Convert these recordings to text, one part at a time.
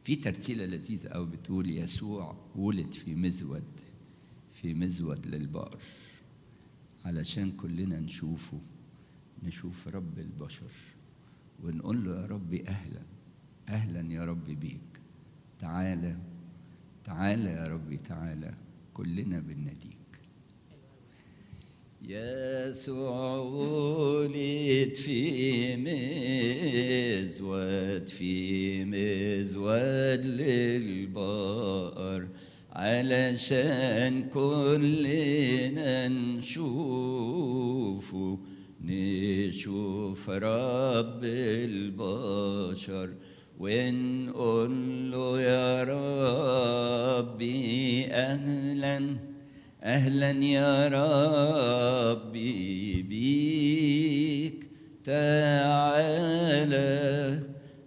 في ترتيلة لذيذة أوي بتقول يسوع ولد في مزود في مزود للبقر علشان كلنا نشوفه نشوف رب البشر ونقول له يا ربي أهلا أهلا يا ربي بيك تعالى تعالى يا ربي تعالى كلنا بنناديك يسوع ولد في مزود في مزود للبقر علشان كلنا نشوفه نشوف رب البشر ونقول له يا ربي أهلاً أهلا يا ربي بيك تعالى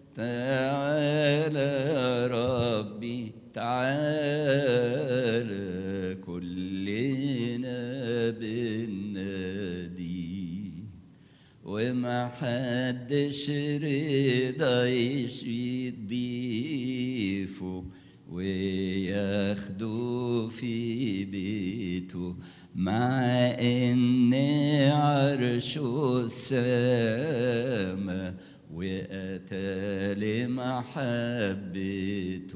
تعالى يا ربي تعالى كلنا بالنادي وما حدش رضا يشفي ضيفه وياخدوا في بيته مع ان عرشه السما واتى لمحبته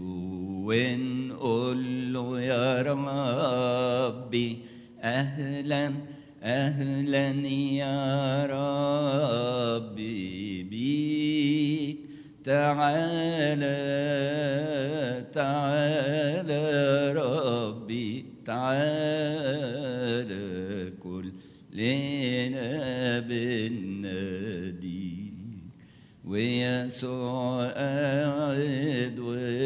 ونقول له يا ربي اهلا اهلا يا ربي بيك تعالى تعالى ربي تعالى كلنا بالنادي ويسوع قاعد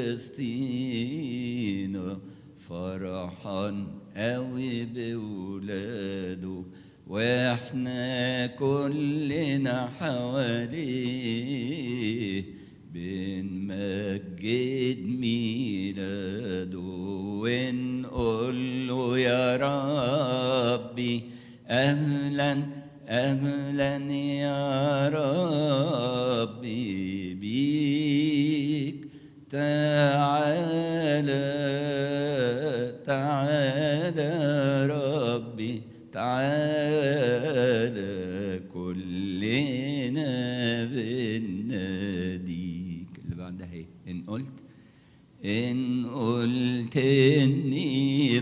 وسطينا فرحان قوي بولاده واحنا كلنا حواليه بنمجد ميلاده ونقول له يا ربي اهلا اهلا يا ربي بيك تعالى تعالى ربي تعالى كلنا بناديك اللي بعدها ايه ان قلت ان قلت اني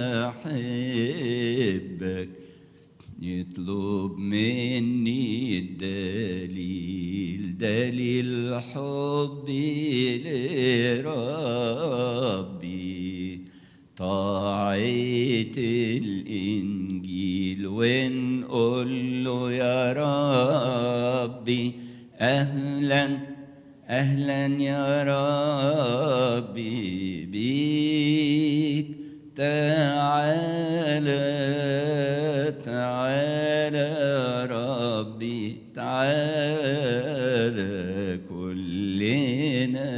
بحبك يطلب مني الدليل دليل حبي لربي طاعة الإنجيل ونقول له يا ربي أهلا أهلا يا ربي بيك تعالى تعالى يا ربي تعالى كلنا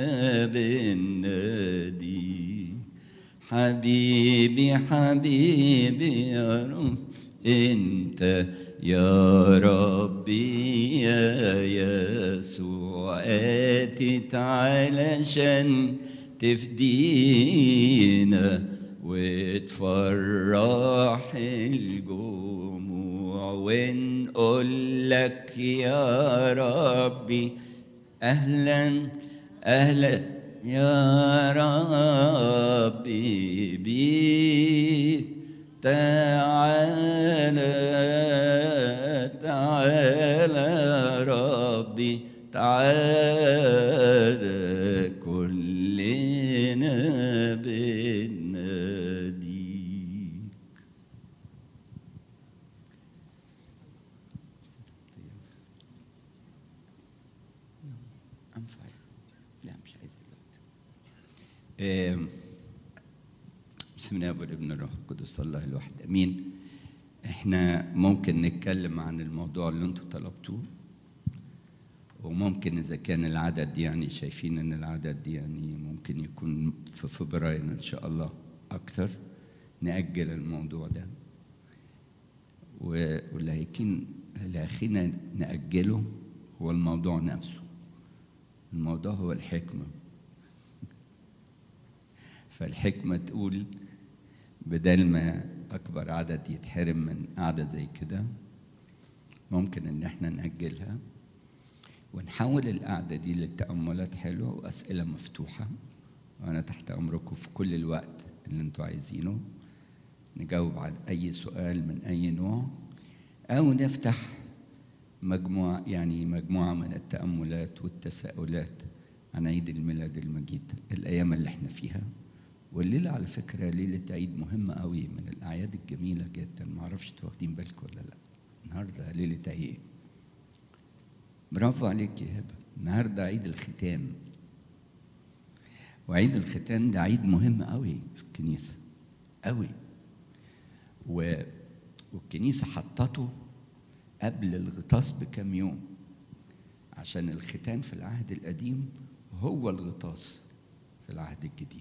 بنادي حبيبي حبيبي يا رب انت يا ربي يا يسوع اتيت علشان تفدينا وتفرح الجموع ونقول لك يا ربي اهلا اهلا يا ربي بيك تعالى تعالى يا ربي تعالى كلنا بناديك I'm fine. لا مش عايز دلوقتي. آم، بسم الله والابن الروح القدس الله الواحد امين احنا ممكن نتكلم عن الموضوع اللي انتوا طلبتوه وممكن اذا كان العدد يعني شايفين ان العدد يعني ممكن يكون في فبراير ان شاء الله اكتر ناجل الموضوع ده و- واللي هيكون اللي هيخلينا ناجله هو الموضوع نفسه الموضوع هو الحكمه فالحكمة تقول بدل ما أكبر عدد يتحرم من قعدة زي كده ممكن إن إحنا نأجلها ونحول القعدة دي للتأملات حلوة وأسئلة مفتوحة وأنا تحت أمركم في كل الوقت اللي أنتوا عايزينه نجاوب على أي سؤال من أي نوع أو نفتح مجموعة يعني مجموعة من التأملات والتساؤلات عن عيد الميلاد المجيد الأيام اللي احنا فيها والليلة على فكرة ليلة عيد مهمة قوي من الأعياد الجميلة جدا معرفش انتوا واخدين بالكم ولا لأ النهاردة ليلة عيد برافو عليك يا هبة النهاردة عيد الختام وعيد الختام ده عيد مهم قوي في الكنيسة قوي و... والكنيسة حطته قبل الغطاس بكم يوم عشان الختان في العهد القديم هو الغطاس في العهد الجديد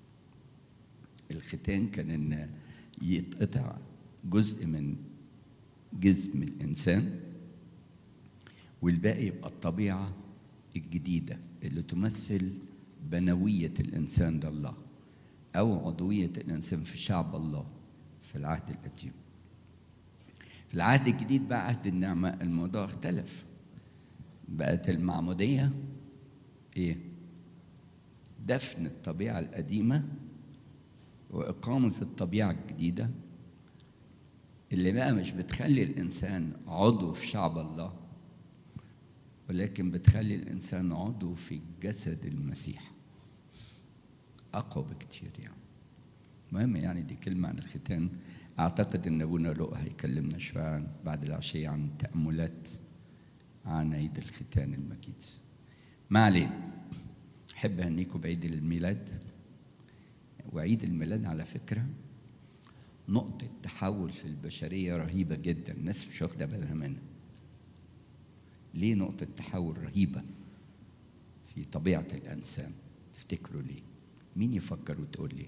الختان كان ان يتقطع جزء من جسم الانسان والباقي يبقى الطبيعه الجديده اللي تمثل بنويه الانسان لله او عضويه الانسان في شعب الله في العهد القديم في العهد الجديد بقى عهد النعمه الموضوع اختلف بقت المعموديه ايه دفن الطبيعه القديمه وإقامة الطبيعة الجديدة اللي بقى مش بتخلي الإنسان عضو في شعب الله ولكن بتخلي الإنسان عضو في جسد المسيح أقوى بكتير يعني المهم يعني دي كلمة عن الختان أعتقد إن أبونا لؤى هيكلمنا شوية عن بعد العشية عن تأملات عن عيد الختان المجيد ما علينا أحب أهنيكم بعيد الميلاد وعيد الميلاد على فكرة نقطة تحول في البشرية رهيبة جدا الناس مش واخدة بالها منها ليه نقطة تحول رهيبة في طبيعة الإنسان تفتكروا ليه مين يفكر وتقول ليه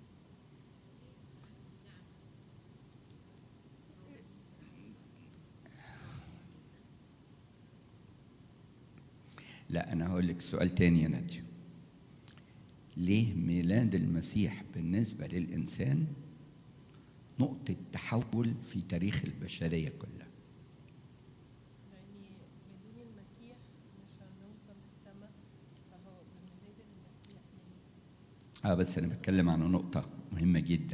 لا أنا هقول لك سؤال تاني يا نادية ليه ميلاد المسيح بالنسبة للإنسان نقطة تحول في تاريخ البشرية كلها يعني بدون المسيح مش هنوصل للسماء فهو بميلاد المسيح يعني اه بس أنا بتكلم عن نقطة مهمة جدا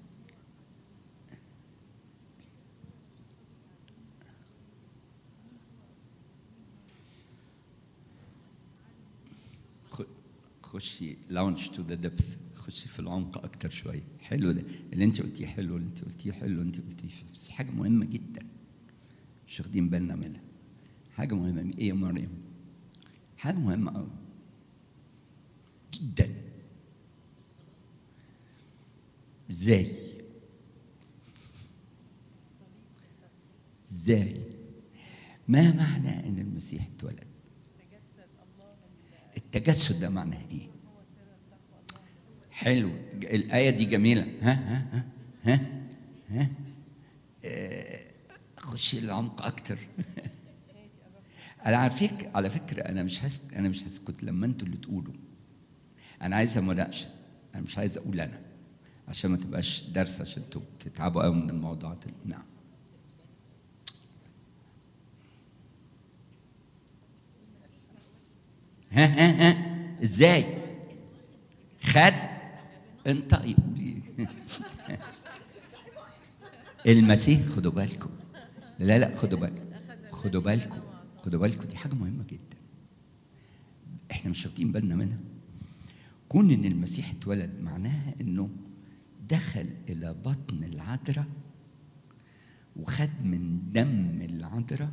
خ- خشي لونش تو ذا ديبث خشي في العمق اكتر شويه حلو ده اللي انت قلتيه حلو اللي انت قلتيه حلو انت قلتيه بس حاجه مهمه جدا مش واخدين بالنا منها حاجه مهمه ايه يا مريم حاجه مهمه قوي جدا ازاي ازاي ما معنى ان المسيح اتولد تجسد الله ال- التجسد ده معناه ايه هو سر التقوى الله حلو الآية دي جميلة ها ها ها ها ها آه، خش العمق أكتر أنا على فكرة على فكرة أنا مش هسكت أنا مش هسكت لما أنتوا اللي تقولوا أنا عايزة مناقشة أنا مش عايز أقول أنا عشان ما تبقاش درس عشان انتوا تتعبوا قوي من الموضوعات ال- نعم ها ها ها ازاي خد انت قولي المسيح خدوا بالكم لا لا خدوا بالكم خدوا بالكم خدوا بالكم دي حاجه مهمه جدا احنا مش واخدين بالنا منها كون ان المسيح اتولد معناها انه دخل الى بطن العذراء وخد من دم العذراء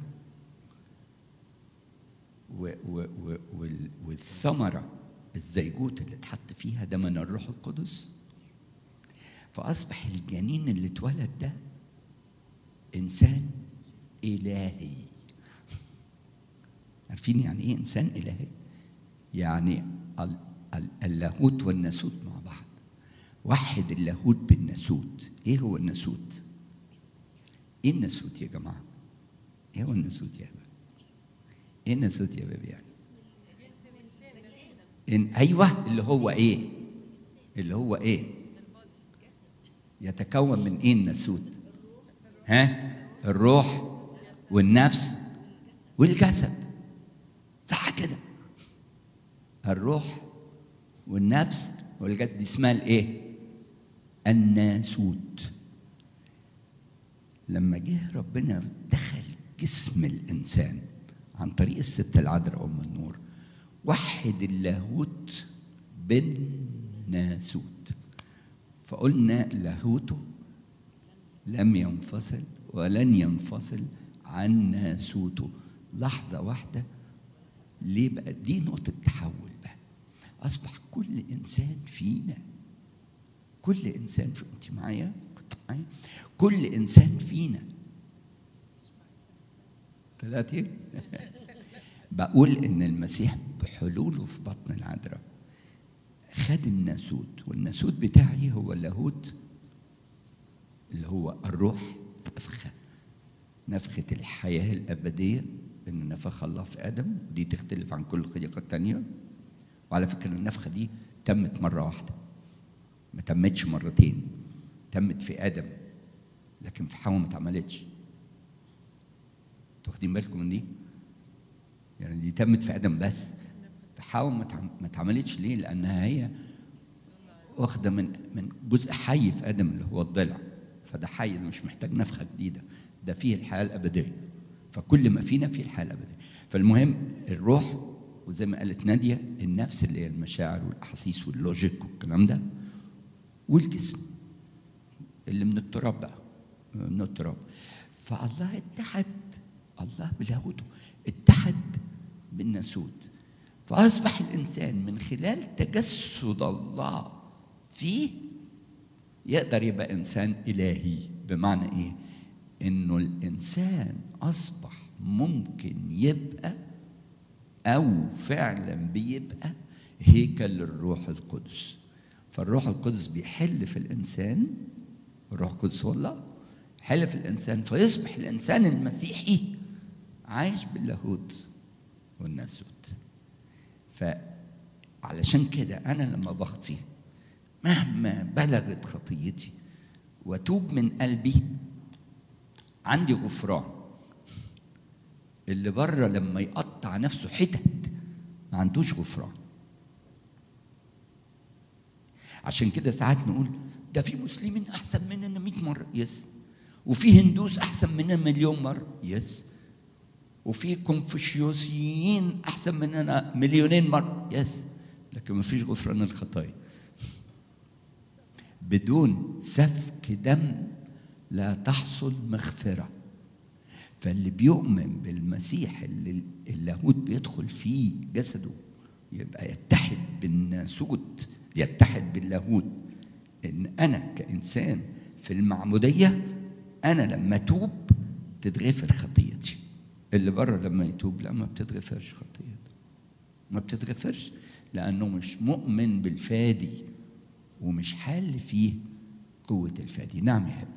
و- و- و- وال- والثمرة الزيجوت اللي اتحط فيها ده من الروح القدس فأصبح الجنين اللي اتولد ده إنسان إلهي عارفين يعني إيه إنسان إلهي؟ يعني ال- ال- اللاهوت والناسوت مع بعض وحد اللاهوت بالناسوت إيه هو الناسوت؟ إيه الناسوت يا جماعة؟ إيه هو الناسوت يا بابا؟ ايه الناسوت يا بيبي يعني؟ إن ايوه اللي هو ايه؟ اللي هو ايه يتكون من ايه الناسوت ها الروح والنفس والجسد صح كده الروح والنفس والجسد دي اسمها الايه الناسوت لما جه ربنا دخل جسم الانسان عن طريق الست العذراء ام النور وحد اللاهوت بالناسوت فقلنا لاهوته لم ينفصل ولن ينفصل عن ناسوته لحظة واحدة ليه بقى دي نقطة تحول بقى أصبح كل إنسان فينا كل إنسان في أنت معايا كنت معايا كل إنسان فينا ثلاثة بقول إن المسيح بحلوله في بطن العذراء خد الناسوت والناسوت بتاعي هو اللاهوت اللي هو الروح نفخة نفخة الحياة الأبدية إن نفخ الله في آدم دي تختلف عن كل الخليقة التانية وعلى فكرة النفخة دي تمت مرة واحدة ما تمتش مرتين تمت في آدم لكن في حواء ما اتعملتش واخدين بالكم من دي؟ يعني دي تمت في آدم بس في حواء ما اتعم- ما اتعملتش ليه؟ لأنها هي واخدة من من جزء حي في آدم اللي هو الضلع فده حي ده مش محتاج نفخة جديدة ده فيه الحياة الأبدية فكل ما فينا فيه الحياة الأبدية فالمهم الروح وزي ما قالت نادية النفس اللي هي المشاعر والأحاسيس واللوجيك والكلام ده والجسم اللي من التراب بقى من التراب فالله اتحد الله بلاهوته اتحد بالناسوت فأصبح الإنسان من خلال تجسد الله فيه يقدر يبقى إنسان إلهي بمعنى إيه؟ إنه الإنسان أصبح ممكن يبقى أو فعلا بيبقى هيكل للروح القدس فالروح القدس بيحل في الإنسان الروح القدس هو الله حل في الإنسان فيصبح الإنسان المسيحي عايش باللاهوت والناسوت فعلشان كده أنا لما بخطي مهما بلغت خطيتي واتوب من قلبي عندي غفران اللي بره لما يقطع نفسه حتت ما عندوش غفران عشان كده ساعات نقول ده في مسلمين احسن مننا 100 مره يس وفي هندوس احسن مننا مليون مره يس وفي كونفوشيوسيين احسن مننا مليونين مره يس لكن ما فيش غفران الخطايا بدون سفك دم لا تحصل مغفره فاللي بيؤمن بالمسيح اللي اللاهوت بيدخل فيه جسده يبقى يتحد بالناسوت يتحد باللاهوت ان انا كانسان في المعموديه انا لما اتوب تتغفر خطيتي اللي بره لما يتوب لا ما بتتغفرش خطيته ما بتتغفرش لانه مش مؤمن بالفادي ومش حال فيه قوه الفادي نعم يا هبه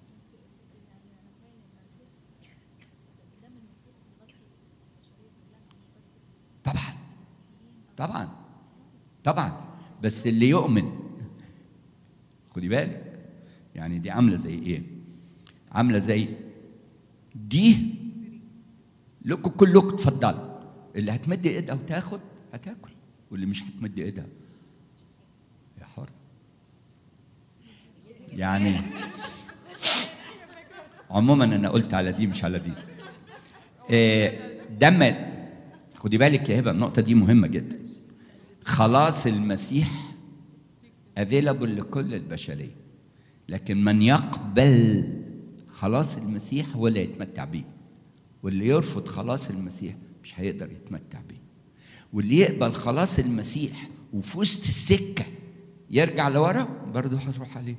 طبعا طبعا طبعا بس اللي يؤمن خدي بالك يعني دي عامله زي ايه عامله زي دي لكم كلكم اتفضلوا اللي هتمد ايدها وتاخد هتاكل واللي مش هتمد ايدها يا حر يعني عموما انا قلت على دي مش على دي إيه دم خدي بالك يا هبه النقطه دي مهمه جدا خلاص المسيح افيلابل لكل البشريه لكن من يقبل خلاص المسيح هو اللي يتمتع بيه واللي يرفض خلاص المسيح مش هيقدر يتمتع بيه واللي يقبل خلاص المسيح وفي وسط السكه يرجع لورا برضه هتروح عليه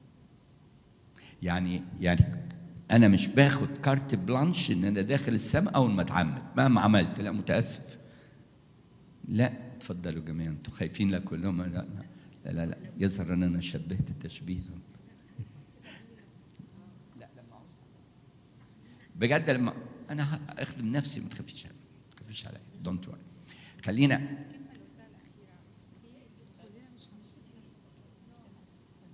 يعني يعني انا مش باخد كارت بلانش ان انا داخل السماء اول ما اتعمد مهما عملت لا متاسف لا اتفضلوا جميعا انتوا خايفين لا كلهم لا لا لا, لا, لا. يظهر ان انا شبهت التشبيه لا لما عاوز بجد لما انا اخدم نفسي ما تخافيش ما تخافيش عليا دونت وري خلينا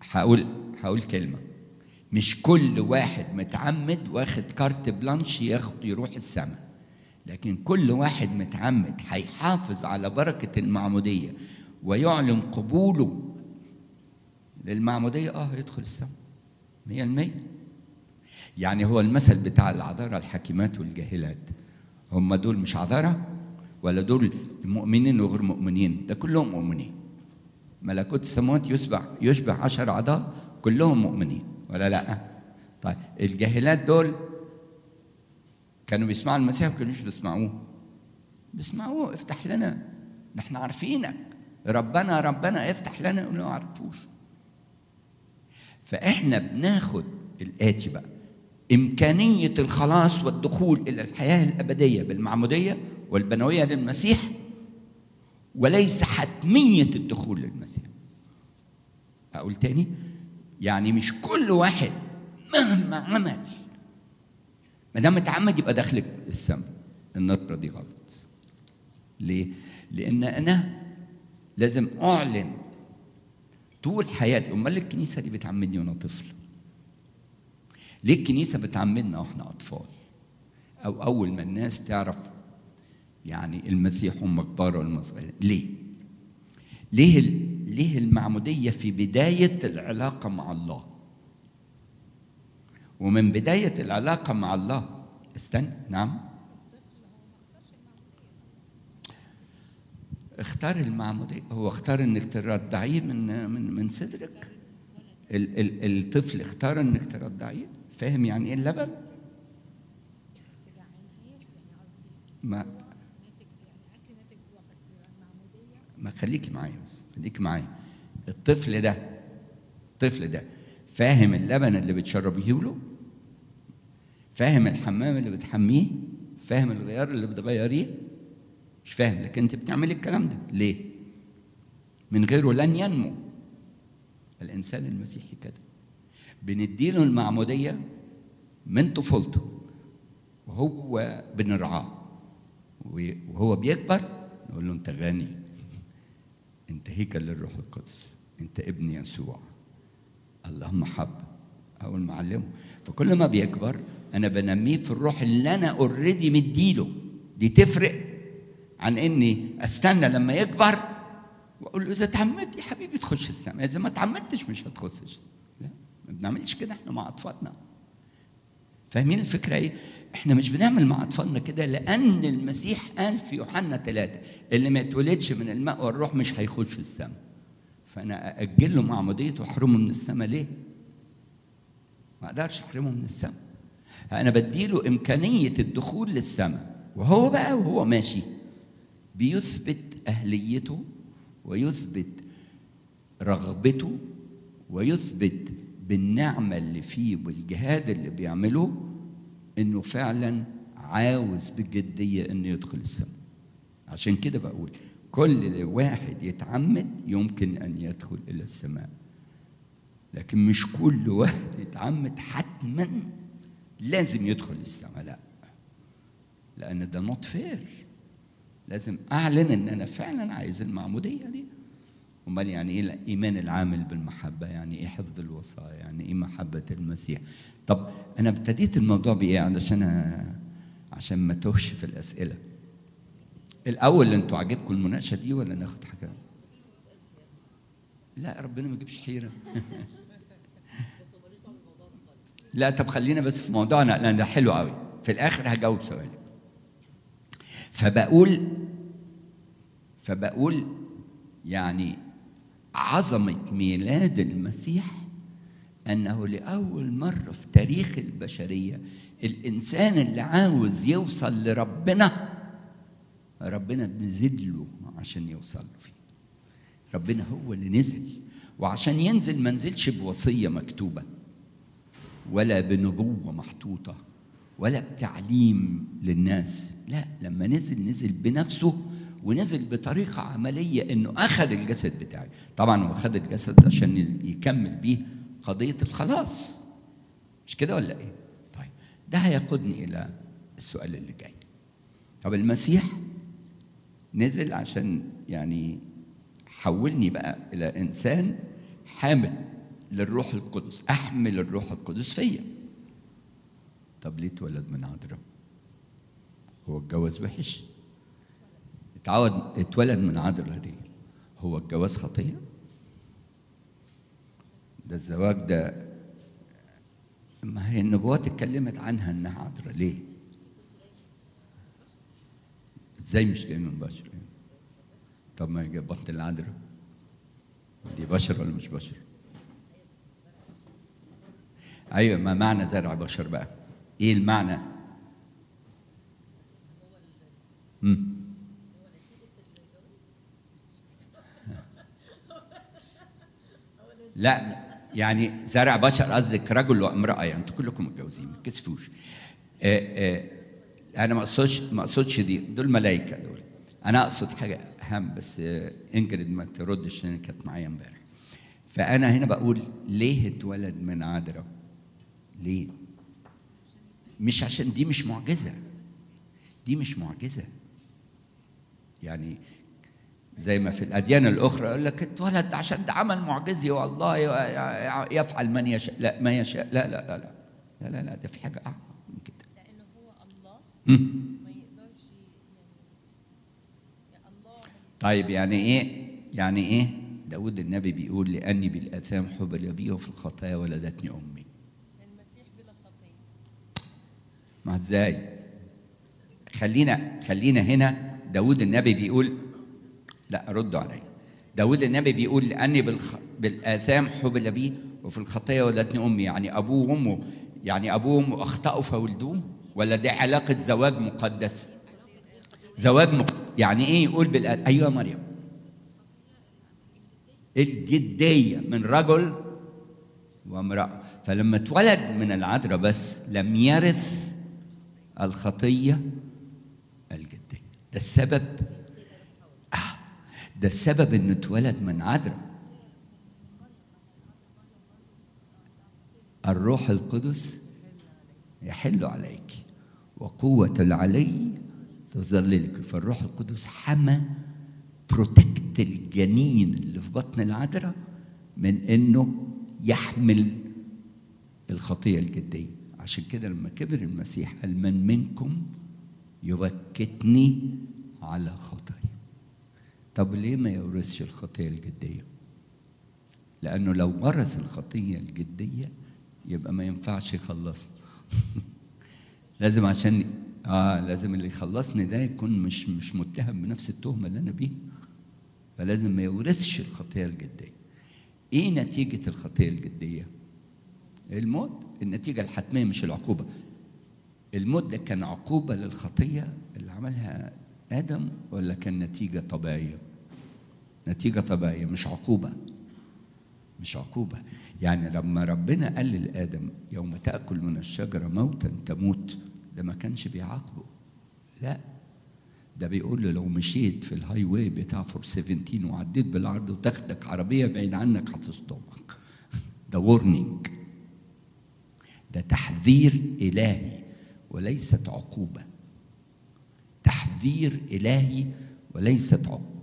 هقول هقول كلمه مش كل واحد متعمد واخد كارت بلانش ياخد يروح السماء لكن كل واحد متعمد هيحافظ على بركه المعموديه ويعلن قبوله للمعموديه اه هيدخل السماء 100% يعني هو المثل بتاع العذارى الحكيمات والجاهلات هم دول مش عذارى ولا دول مؤمنين وغير مؤمنين ده كلهم مؤمنين ملكوت السماوات يشبع يشبع عشر أعضاء كلهم مؤمنين ولا لا طيب الجاهلات دول كانوا بيسمعوا المسيح ما كانوش بيسمعوه بيسمعوه افتح لنا ده احنا عارفينك ربنا ربنا افتح لنا يقولوا ما عرفوش فاحنا بناخد الاتي بقى امكانيه الخلاص والدخول الى الحياه الابديه بالمعموديه والبنويه للمسيح وليس حتميه الدخول للمسيح اقول تاني يعني مش كل واحد مهما عمل ما دام اتعمد يبقى داخل السماء النظره دي غلط ليه لان انا لازم اعلن طول حياتي امال ليه الكنيسه دي بتعمدني وانا طفل ليه الكنيسه بتعمدنا واحنا اطفال او اول ما الناس تعرف يعني المسيح هم كبار ولا صغيرين ليه ليه ليه المعموديه في بدايه العلاقه مع الله ومن بدايه العلاقه مع الله استنى نعم اختار المعمودية هو اختار انك ترضعيه من من من صدرك ال ال الطفل اختار انك ترضعيه فاهم يعني ايه اللبن بس جعان هياكل يعني قصدي ما ناتج يعني اكل ناتج جوع بس المعموديه ما خليكي معايا بس خليكي معايا الطفل ده الطفل ده فاهم اللبن اللي بتشربيه له فاهم الحمام اللي بتحميه فاهم الغيار اللي بتغيريه مش فاهم لكن انت بتعملي الكلام ده ليه من غيره لن ينمو الانسان المسيحي كده بنديله المعموديه من طفولته وهو بنرعاه وهو بيكبر نقول له انت غني انت هيكل للروح القدس انت ابن يسوع اللهم حب اول ما اعلمه فكل ما بيكبر انا بنميه في الروح اللي انا اوريدي مديله دي تفرق عن اني استنى لما يكبر واقول له اذا تعمدت يا حبيبي تخش السماء اذا ما تعمدتش مش هتخش لا ما بنعملش كده احنا مع اطفالنا فاهمين الفكره ايه احنا مش بنعمل مع اطفالنا كده لان المسيح قال في يوحنا ثلاثة اللي ما يتولدش من الماء والروح مش هيخش السماء فانا ااجل له معموديته واحرمه من السماء ليه ما اقدرش احرمه من السماء انا بديله امكانيه الدخول للسماء وهو بقى وهو ماشي بيثبت اهليته ويثبت رغبته ويثبت بالنعمه اللي فيه والجهاد اللي بيعمله انه فعلا عاوز بجديه انه يدخل السماء عشان كده بقول كل واحد يتعمد يمكن ان يدخل الى السماء لكن مش كل واحد يتعمد حتما لازم يدخل السماء لا لان ده نوت فير لازم اعلن ان انا فعلا عايز المعموديه دي امال يعني ايه الايمان العامل بالمحبه يعني ايه حفظ الوصايا يعني ايه محبه المسيح طب انا ابتديت الموضوع بايه علشان عشان ما توهش في الاسئله الاول انتوا عاجبكم المناقشه دي ولا ناخد حاجه لا ربنا ما يجيبش حيره لا طب خلينا بس في موضوعنا لان ده حلو قوي في الاخر هجاوب سؤالك فبقول فبقول يعني عظمة ميلاد المسيح أنه لأول مرة في تاريخ البشرية الإنسان اللي عاوز يوصل لربنا ربنا نزل له عشان يوصل له فيه ربنا هو اللي نزل وعشان ينزل ما نزلش بوصية مكتوبة ولا بنبوة محطوطة ولا بتعليم للناس لا لما نزل نزل بنفسه ونزل بطريقة عملية انه اخذ الجسد بتاعي طبعا هو اخذ الجسد عشان يكمل بيه قضية الخلاص مش كده ولا ايه طيب ده هيقودني الى السؤال اللي جاي طب المسيح نزل عشان يعني حولني بقى الى انسان حامل للروح القدس احمل الروح القدس فيا طب ليه اتولد من عذراء هو اتجوز وحش اتعود اتولد من عذراء ليه هو الجواز خطيه ده الزواج ده ما هي النبوات اتكلمت عنها انها عذراء ليه ازاي مش جاي من بشر يعني؟ طب ما يجي بطن العذراء دي بشر ولا مش بشر ايوه ما معنى زرع بشر بقى ايه المعنى مم. لا يعني زرع بشر قصدك رجل وامراه يعني انتوا كلكم متجوزين ما تكسفوش آه، آه، انا ما اقصدش ما اقصدش دي دول ملائكه دول انا اقصد حاجه اهم بس آه، انجريد ما تردش لان كانت معايا امبارح فانا هنا بقول ليه اتولد من عذراء ليه مش عشان دي مش معجزه دي مش معجزه يعني زي ما في الاديان الاخرى يقول لك اتولد عشان ده عمل معجزي والله ي- يفعل من يشاء لا ما يشاء لا لا لا لا لا لا, لا ده في حاجه اعظم من كده لانه هو الله مم. ما يقدرش يعني يا الله طيب يعني ايه يعني ايه داود النبي بيقول لاني بالاثام حبل بي وفي الخطايا ولدتني امي المسيح بلا خطيه ما ازاي خلينا خلينا هنا داود النبي بيقول لا ردوا عليا داود النبي بيقول لاني بالخ... بالاثام حبل بي وفي الخطيه ولدتني امي يعني ابوه وامه يعني ابوه وامه اخطاوا فولدوه ولا دي علاقه زواج مقدس زواج مق... يعني ايه يقول بالأ... ايوه يا مريم الجديه من رجل وامراه فلما اتولد من العذراء بس لم يرث الخطيه الجديه ده السبب آه ده السبب انه اتولد من عذراء الروح القدس يحل عليك وقوة العلي تظللك فالروح القدس حمى بروتكت الجنين اللي في بطن العذراء من انه يحمل الخطية الجدية عشان كده لما كبر المسيح قال من منكم يبكتني على خطايا طب ليه ما يورثش الخطية الجدية لأنه لو ورث الخطية الجدية يبقى ما ينفعش يخلصنا لازم عشان اه لازم اللي يخلصني ده يكون مش مش متهم بنفس التهمة اللي أنا بيها فلازم ما يورثش الخطية الجدية ايه نتيجة الخطية الجدية؟ الموت النتيجة الحتمية مش العقوبة الموت ده كان عقوبة للخطية اللي عملها آدم ولا كان نتيجة طبيعية؟ نتيجة طبيعية مش عقوبة مش عقوبة يعني لما ربنا قال لآدم يوم تأكل من الشجرة موتا تموت ده ما كانش بيعاقبه لا ده بيقول له لو مشيت في الهاي واي بتاع 417 وعديت بالعرض وتاخدك عربية بعيد عنك هتصدمك ده وورنينج ده تحذير إلهي وليست عقوبة تحذير إلهي وليست عقوبة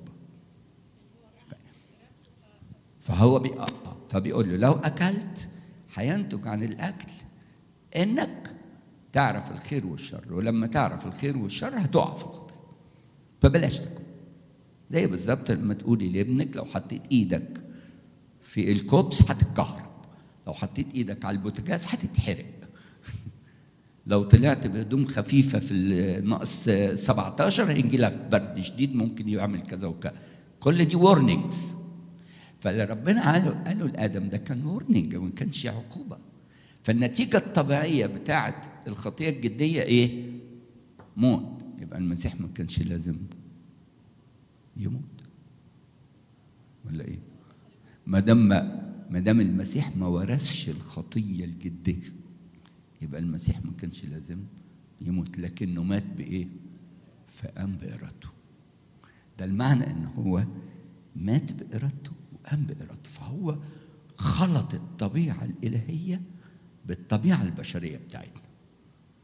فهو بي... آه، فبيقول له لو أكلت هينتج عن الأكل إنك تعرف الخير والشر ولما تعرف الخير والشر هتقع في الخطية فبلاش تاكل زي بالظبط لما تقولي لابنك لو حطيت ايدك في الكوبس هتتكهرب لو حطيت ايدك على البوتاجاز هتتحرق لو طلعت بهدوم خفيفة في الناقص 17 هيجي لك برد شديد ممكن يعمل كذا وكذا كل دي وورنينجز فاللي ربنا قاله قاله لآدم ده كان وورنينج وما كانش عقوبة فالنتيجة الطبيعية بتاعت الخطية الجدية إيه؟ موت يبقى المسيح ما كانش لازم يموت ولا إيه؟ ما دام ما دام المسيح ما ورثش الخطية الجدية يبقى المسيح ما كانش لازم يموت لكنه مات بإيه؟ فقام بإرادته ده المعنى إن هو مات بإرادته وقام بإرادته فهو خلط الطبيعة الإلهية بالطبيعة البشرية بتاعتنا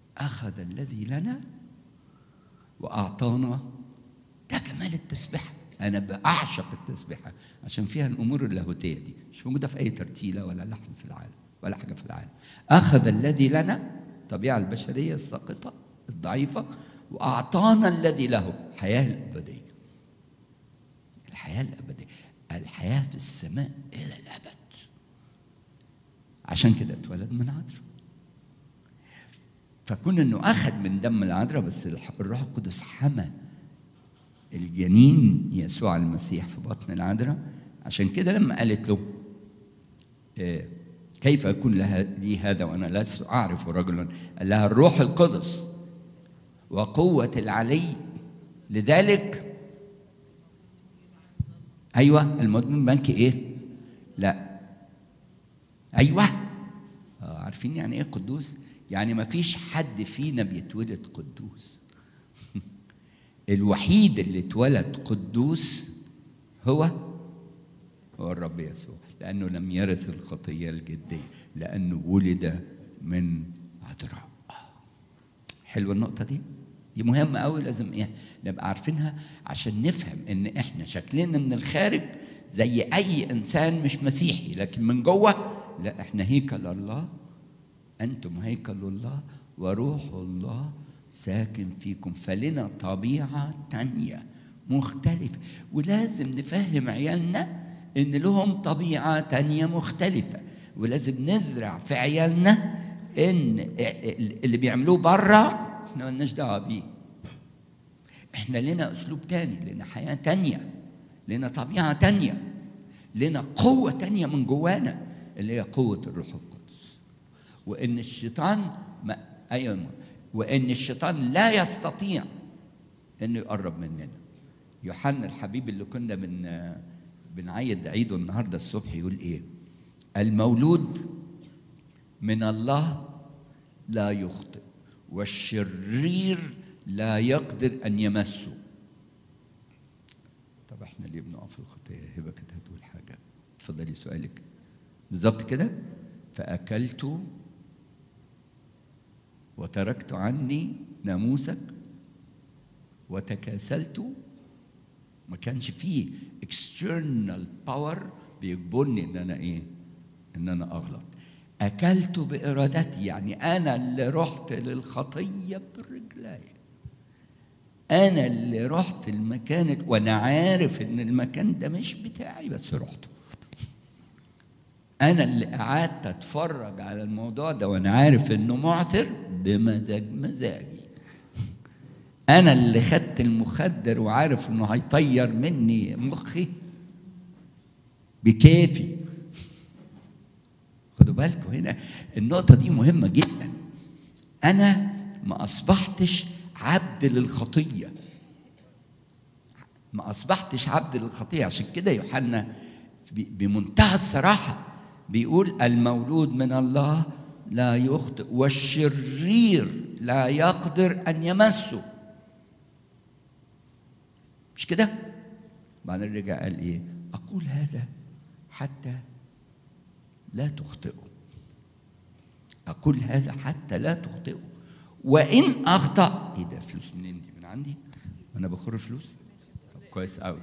أخذ الذي لنا وأعطانا ده جمال التسبيح انا بعشق التسبيحه عشان فيها الامور اللاهوتيه دي مش موجوده في اي ترتيله ولا لحن في العالم ولا حاجه في العالم اخذ الذي لنا الطبيعه البشريه الساقطه الضعيفه واعطانا الذي له حياه الابديه الحياه الابديه الحياه في السماء الى الابد عشان كده اتولد من عذراء فكون انه اخذ من دم العذراء بس الح- الروح القدس حمى الجنين يسوع المسيح في بطن العذراء عشان كده لما قالت له آه، كيف يكون لها لي هذا وانا لست اعرف رجلا قال لها الروح القدس وقوه العلي لذلك ايوه المدمن بنك ايه لا ايوه آه، عارفين يعني ايه قدوس يعني ما فيش حد فينا بيتولد قدوس الوحيد اللي اتولد قدوس هو هو الرب يسوع لانه لم يرث الخطيه الجديه لانه ولد من عذراء حلوه النقطه دي دي مهمه قوي لازم ايه نبقى عارفينها عشان نفهم ان احنا شكلنا من الخارج زي اي انسان مش مسيحي لكن من جوه لا احنا هيكل الله انتم هيكل الله وروح الله ساكن فيكم فلنا طبيعه تانيه مختلفه ولازم نفهم عيالنا ان لهم طبيعه تانيه مختلفه ولازم نزرع في عيالنا ان اللي بيعملوه بره احنا مالناش دعوه بيه احنا لنا اسلوب تاني لنا حياه تانيه لنا طبيعه تانيه لنا قوه تانيه من جوانا اللي هي قوه الروح القدس وان الشيطان ما ايوه وان الشيطان لا يستطيع انه يقرب مننا يوحنا الحبيب اللي كنا بن بنعيد عيده النهارده الصبح يقول ايه المولود من الله لا يخطئ والشرير لا يقدر ان يمسه طب احنا ليه بنقع في الخطيه هبه كانت هتقول حاجه اتفضلي سؤالك بالظبط كده فاكلت وتركت عني ناموسك وتكاسلت ما كانش فيه external power بيجبرني ان انا ايه ان انا اغلط اكلت بارادتي يعني انا اللي رحت للخطيه برجلي انا اللي رحت المكان وانا عارف ان المكان ده مش بتاعي بس رحته انا اللي قعدت اتفرج على الموضوع ده وانا عارف انه معثر بمزاج مزاجي انا اللي خدت المخدر وعارف انه هيطير مني مخي بكيفي خدوا بالكم هنا النقطة دي مهمة جدا أنا ما أصبحتش عبد للخطية ما أصبحتش عبد للخطية عشان كده يوحنا بمنتهى الصراحة بيقول المولود من الله لا يخطئ والشرير لا يقدر أن يمسه مش كده؟ بعدين رجع قال إيه؟ أقول هذا حتى لا تخطئوا أقول هذا حتى لا تخطئوا وإن أخطأ إيه ده فلوس منين دي من عندي؟ أنا بخر فلوس؟ طب كويس أوي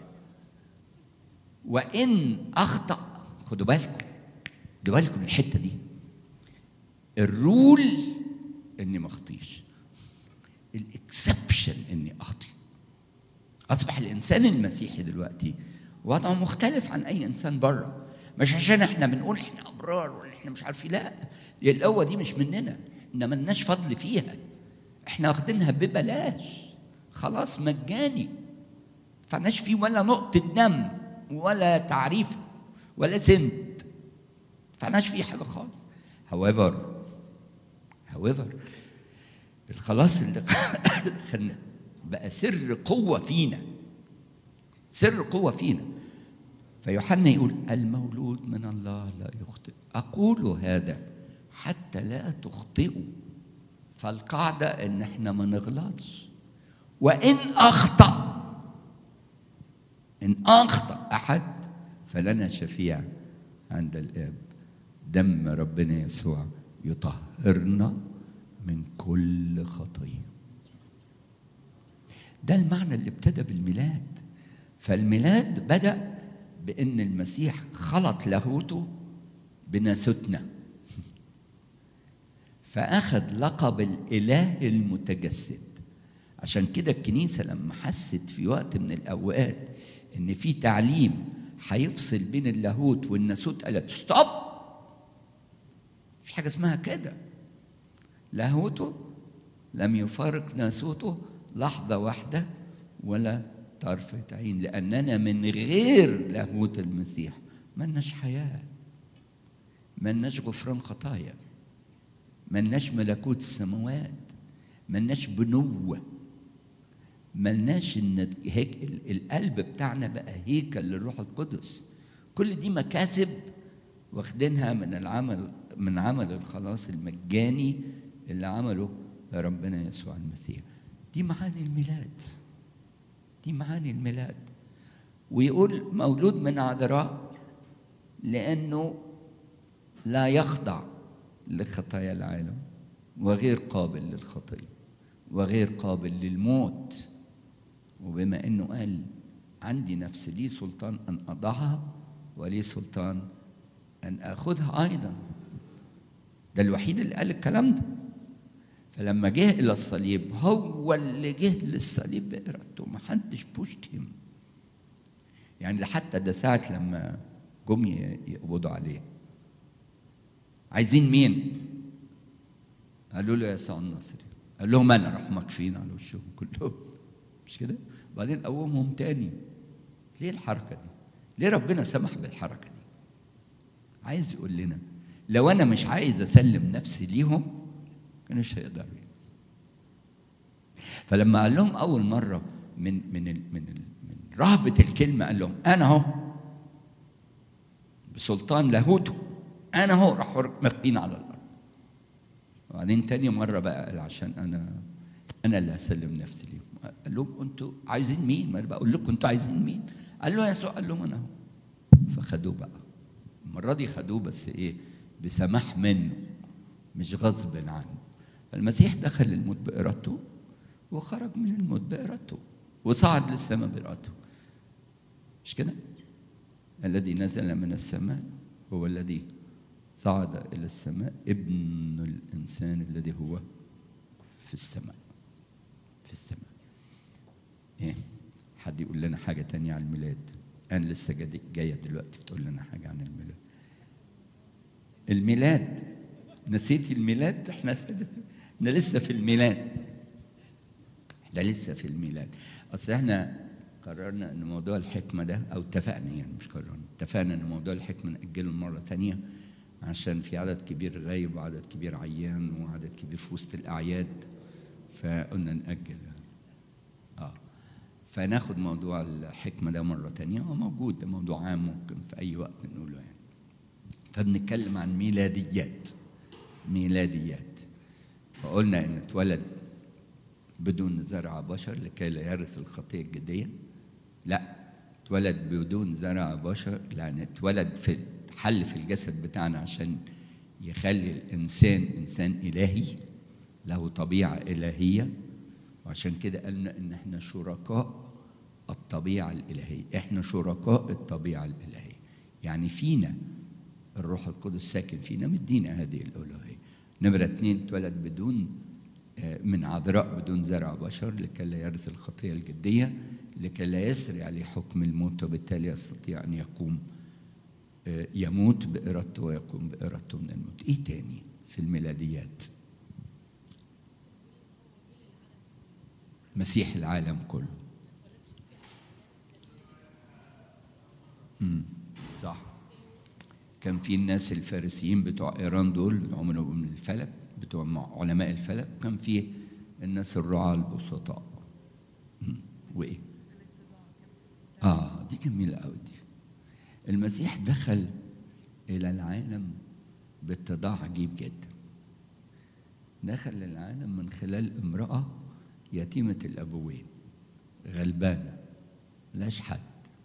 وإن أخطأ خدوا بالكم خدوا بالكم من الحتة دي الرول إني ما أخطيش الإكسبشن إني أخطي أصبح الإنسان المسيحي دلوقتي وضعه مختلف عن أي إنسان بره مش عشان احنا بنقول احنا ابرار ولا احنا مش عارفين لا دي القوه دي مش مننا احنا ملناش فضل فيها احنا واخدينها ببلاش خلاص مجاني فناش فيه ولا نقطه دم ولا تعريف ولا سنت فناش فيه حاجه خالص however however الخلاص اللي خلنا بقى سر قوه فينا سر قوه فينا فيوحنا يقول المولود من الله لا يخطئ أقول هذا حتى لا تخطئوا فالقاعدة إن إحنا ما نغلطش وإن أخطأ إن أخطأ أحد فلنا شفيع عند الآب دم ربنا يسوع يطهرنا من كل خطية ده المعنى اللي ابتدى بالميلاد فالميلاد بدأ بأن المسيح خلط لاهوته بناسوتنا فأخذ لقب الإله المتجسد عشان كده الكنيسة لما حست في وقت من الأوقات إن في تعليم هيفصل بين اللاهوت والناسوت قالت ستوب في حاجة اسمها كده لاهوته لم يفارق ناسوته لحظة واحدة ولا طرفة عين لأننا من غير لاهوت المسيح ملناش حياة ملناش غفران خطايا ملناش ملكوت السماوات ملناش بنوة ملناش ان هيك ال- القلب بتاعنا بقى هيكل للروح القدس كل دي مكاسب واخدينها من العمل من عمل الخلاص المجاني اللي عمله ربنا يسوع المسيح دي معاني الميلاد دي معاني الميلاد ويقول مولود من عذراء لانه لا يخضع لخطايا العالم وغير قابل للخطيه وغير قابل للموت وبما انه قال عندي نفس لي سلطان ان اضعها ولي سلطان ان اخذها ايضا ده الوحيد اللي قال الكلام ده فلما جه الى الصليب هو اللي جه للصليب بارادته ما حدش بوشت هيم يعني ده حتى ده ساعه لما جم ي- يقبضوا عليه عايزين مين؟ قالوا له يسوع الناصري قال لهم انا راح مكفين على وشهم كلهم مش كده؟ وبعدين قومهم تاني ليه الحركه دي؟ ليه ربنا سمح بالحركه دي؟ عايز يقول لنا لو انا مش عايز اسلم نفسي ليهم كانوش هيقدروا فلما قال لهم اول مره من من ال من ال من رهبه الكلمه قال لهم انا اهو بسلطان لاهوته انا اهو راح مكين على الارض وبعدين تاني مره بقى قال عشان انا انا اللي هسلم نفسي ليهم قال لهم انتوا عايزين مين؟ ما انا بقول لكم انتوا عايزين مين؟ قال له يسوع قال لهم انا اهو فخدوه بقى المره دي خدوه بس ايه؟ بسماح منه مش غصب عنه المسيح دخل الموت بارادته وخرج من الموت بارادته وصعد للسماء بارادته مش كده؟ الذي نزل من السماء هو الذي صعد الى السماء ابن الانسان الذي هو في السماء في السماء ايه حد يقول لنا حاجه تانية عن الميلاد انا لسه جاي- جايه دلوقتي تقول لنا حاجه عن الميلاد الميلاد نسيتي الميلاد احنا احنا لسه في الميلاد احنا لسه في الميلاد اصل احنا قررنا ان موضوع الحكمه ده او اتفقنا يعني مش قررنا اتفقنا ان موضوع الحكمه ناجله مره ثانيه عشان في عدد كبير غايب وعدد كبير عيان وعدد كبير في وسط الاعياد فقلنا ناجل اه فناخد موضوع الحكمه ده مره ثانيه هو موجود ده موضوع عام ممكن في اي وقت نقوله يعني فبنتكلم عن ميلاديات ميلاديات فقلنا ان اتولد بدون زرع بشر لكي لا يرث الخطيه الجديه لا اتولد بدون زرع بشر لان اتولد في حل في الجسد بتاعنا عشان يخلي الانسان انسان الهي له طبيعه الهيه وعشان كده قالنا ان احنا شركاء الطبيعه الالهيه احنا شركاء الطبيعه الالهيه يعني فينا الروح القدس ساكن فينا مدينا هذه الالوهيه نمره اثنين اتولد بدون آه، من عذراء بدون زرع بشر لكي لا يرث الخطيه الجديه لكي لا يسري عليه حكم الموت وبالتالي يستطيع ان يقوم آه، يموت بارادته ويقوم بارادته من الموت ايه تاني في الميلاديات مسيح العالم كله امم صح كان في الناس الفارسيين بتوع ايران دول اللي عملوا من الفلك بتوع مع- علماء الفلك كان في الناس الرعاة البسطاء مم. وايه اه دي جميله قوي دي المسيح دخل الى العالم باتضاع عجيب جدا دخل للعالم من خلال امراه يتيمه الابوين غلبانه ملهاش حد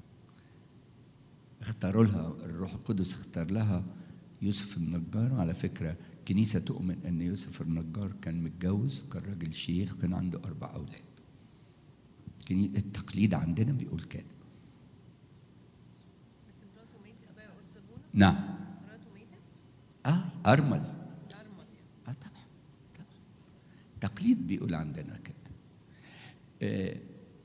اختاروا لها الروح القدس اختار لها يوسف النجار على فكرة الكنيسة تؤمن أن يوسف النجار كان متجوز وكان راجل شيخ وكان عنده أربع أولاد الكني- التقليد عندنا بيقول كده نعم مراته ماتت اه ارمل ارمل يعني اه طبعا طبعا تقليد بيقول عندنا كده آه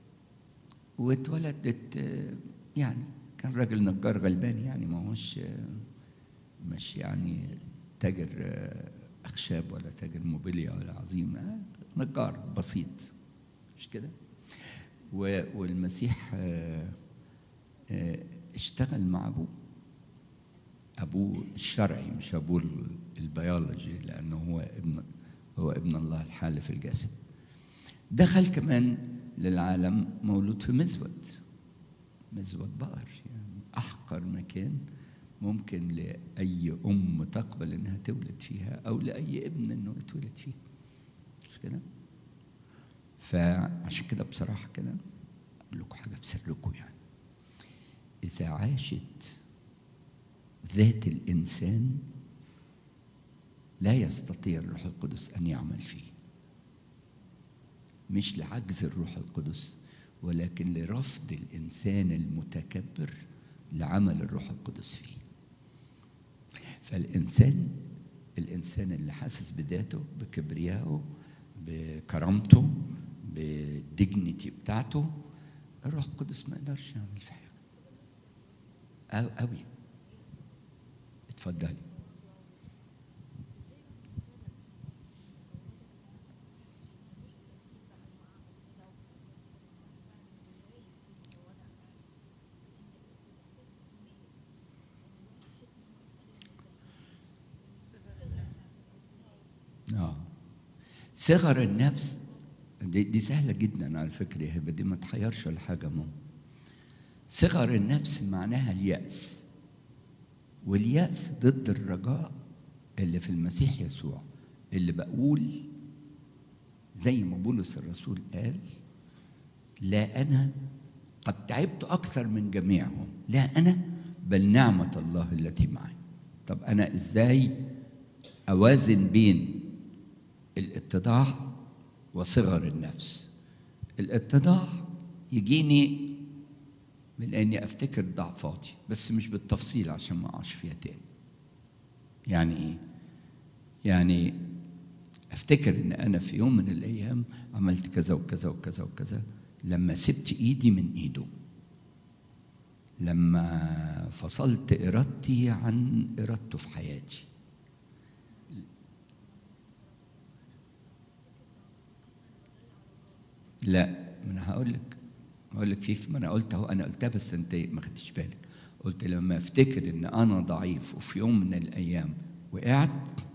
واتولدت آه يعني كان راجل نجار غلبان يعني ما هوش آه مش يعني تاجر آه اخشاب ولا تاجر موبيليا ولا عظيم آه نجار بسيط مش كده و- والمسيح آه آه اشتغل مع ابوه ابوه الشرعي مش ابوه ال- البيولوجي لانه هو ابن هو ابن الله الحال في الجسد دخل كمان للعالم مولود في مزود مزود بقر يعني احقر مكان ممكن لاي ام تقبل انها تولد فيها او لاي ابن انه يتولد فيه مش كده فعشان كده بصراحه كده اقول لكم حاجه في سركم يعني اذا عاشت ذات الانسان لا يستطيع الروح القدس ان يعمل فيه مش لعجز الروح القدس ولكن لرفض الانسان المتكبر لعمل الروح القدس فيه فالانسان الانسان اللي حاسس بذاته بكبريائه بكرامته بالديجنيتي بتاعته الروح القدس ما يقدرش يعمل في حاجه أو قوي اتفضلي اه صغر النفس دي, دي سهله جدا على فكره يا هبه دي ما تحيرش ولا حاجه ماما صغر النفس معناها اليأس واليأس ضد الرجاء اللي في المسيح يسوع اللي بقول زي ما بولس الرسول قال لا أنا قد تعبت أكثر من جميعهم لا أنا بل نعمة الله التي معي طب أنا إزاي أوازن بين الاتضاع وصغر النفس الاتضاع يجيني من اني افتكر ضعفاتي بس مش بالتفصيل عشان ما اقعش فيها تاني يعني ايه يعني افتكر ان انا في يوم من الايام عملت كذا وكذا وكذا وكذا لما سبت ايدي من ايده لما فصلت ارادتي عن ارادته في حياتي لا ما انا هقول لك هقول لك في ما انا قلت اهو انا قلتها بس انت ما خدتش بالك قلت لما افتكر ان انا ضعيف وفي يوم من الايام وقعت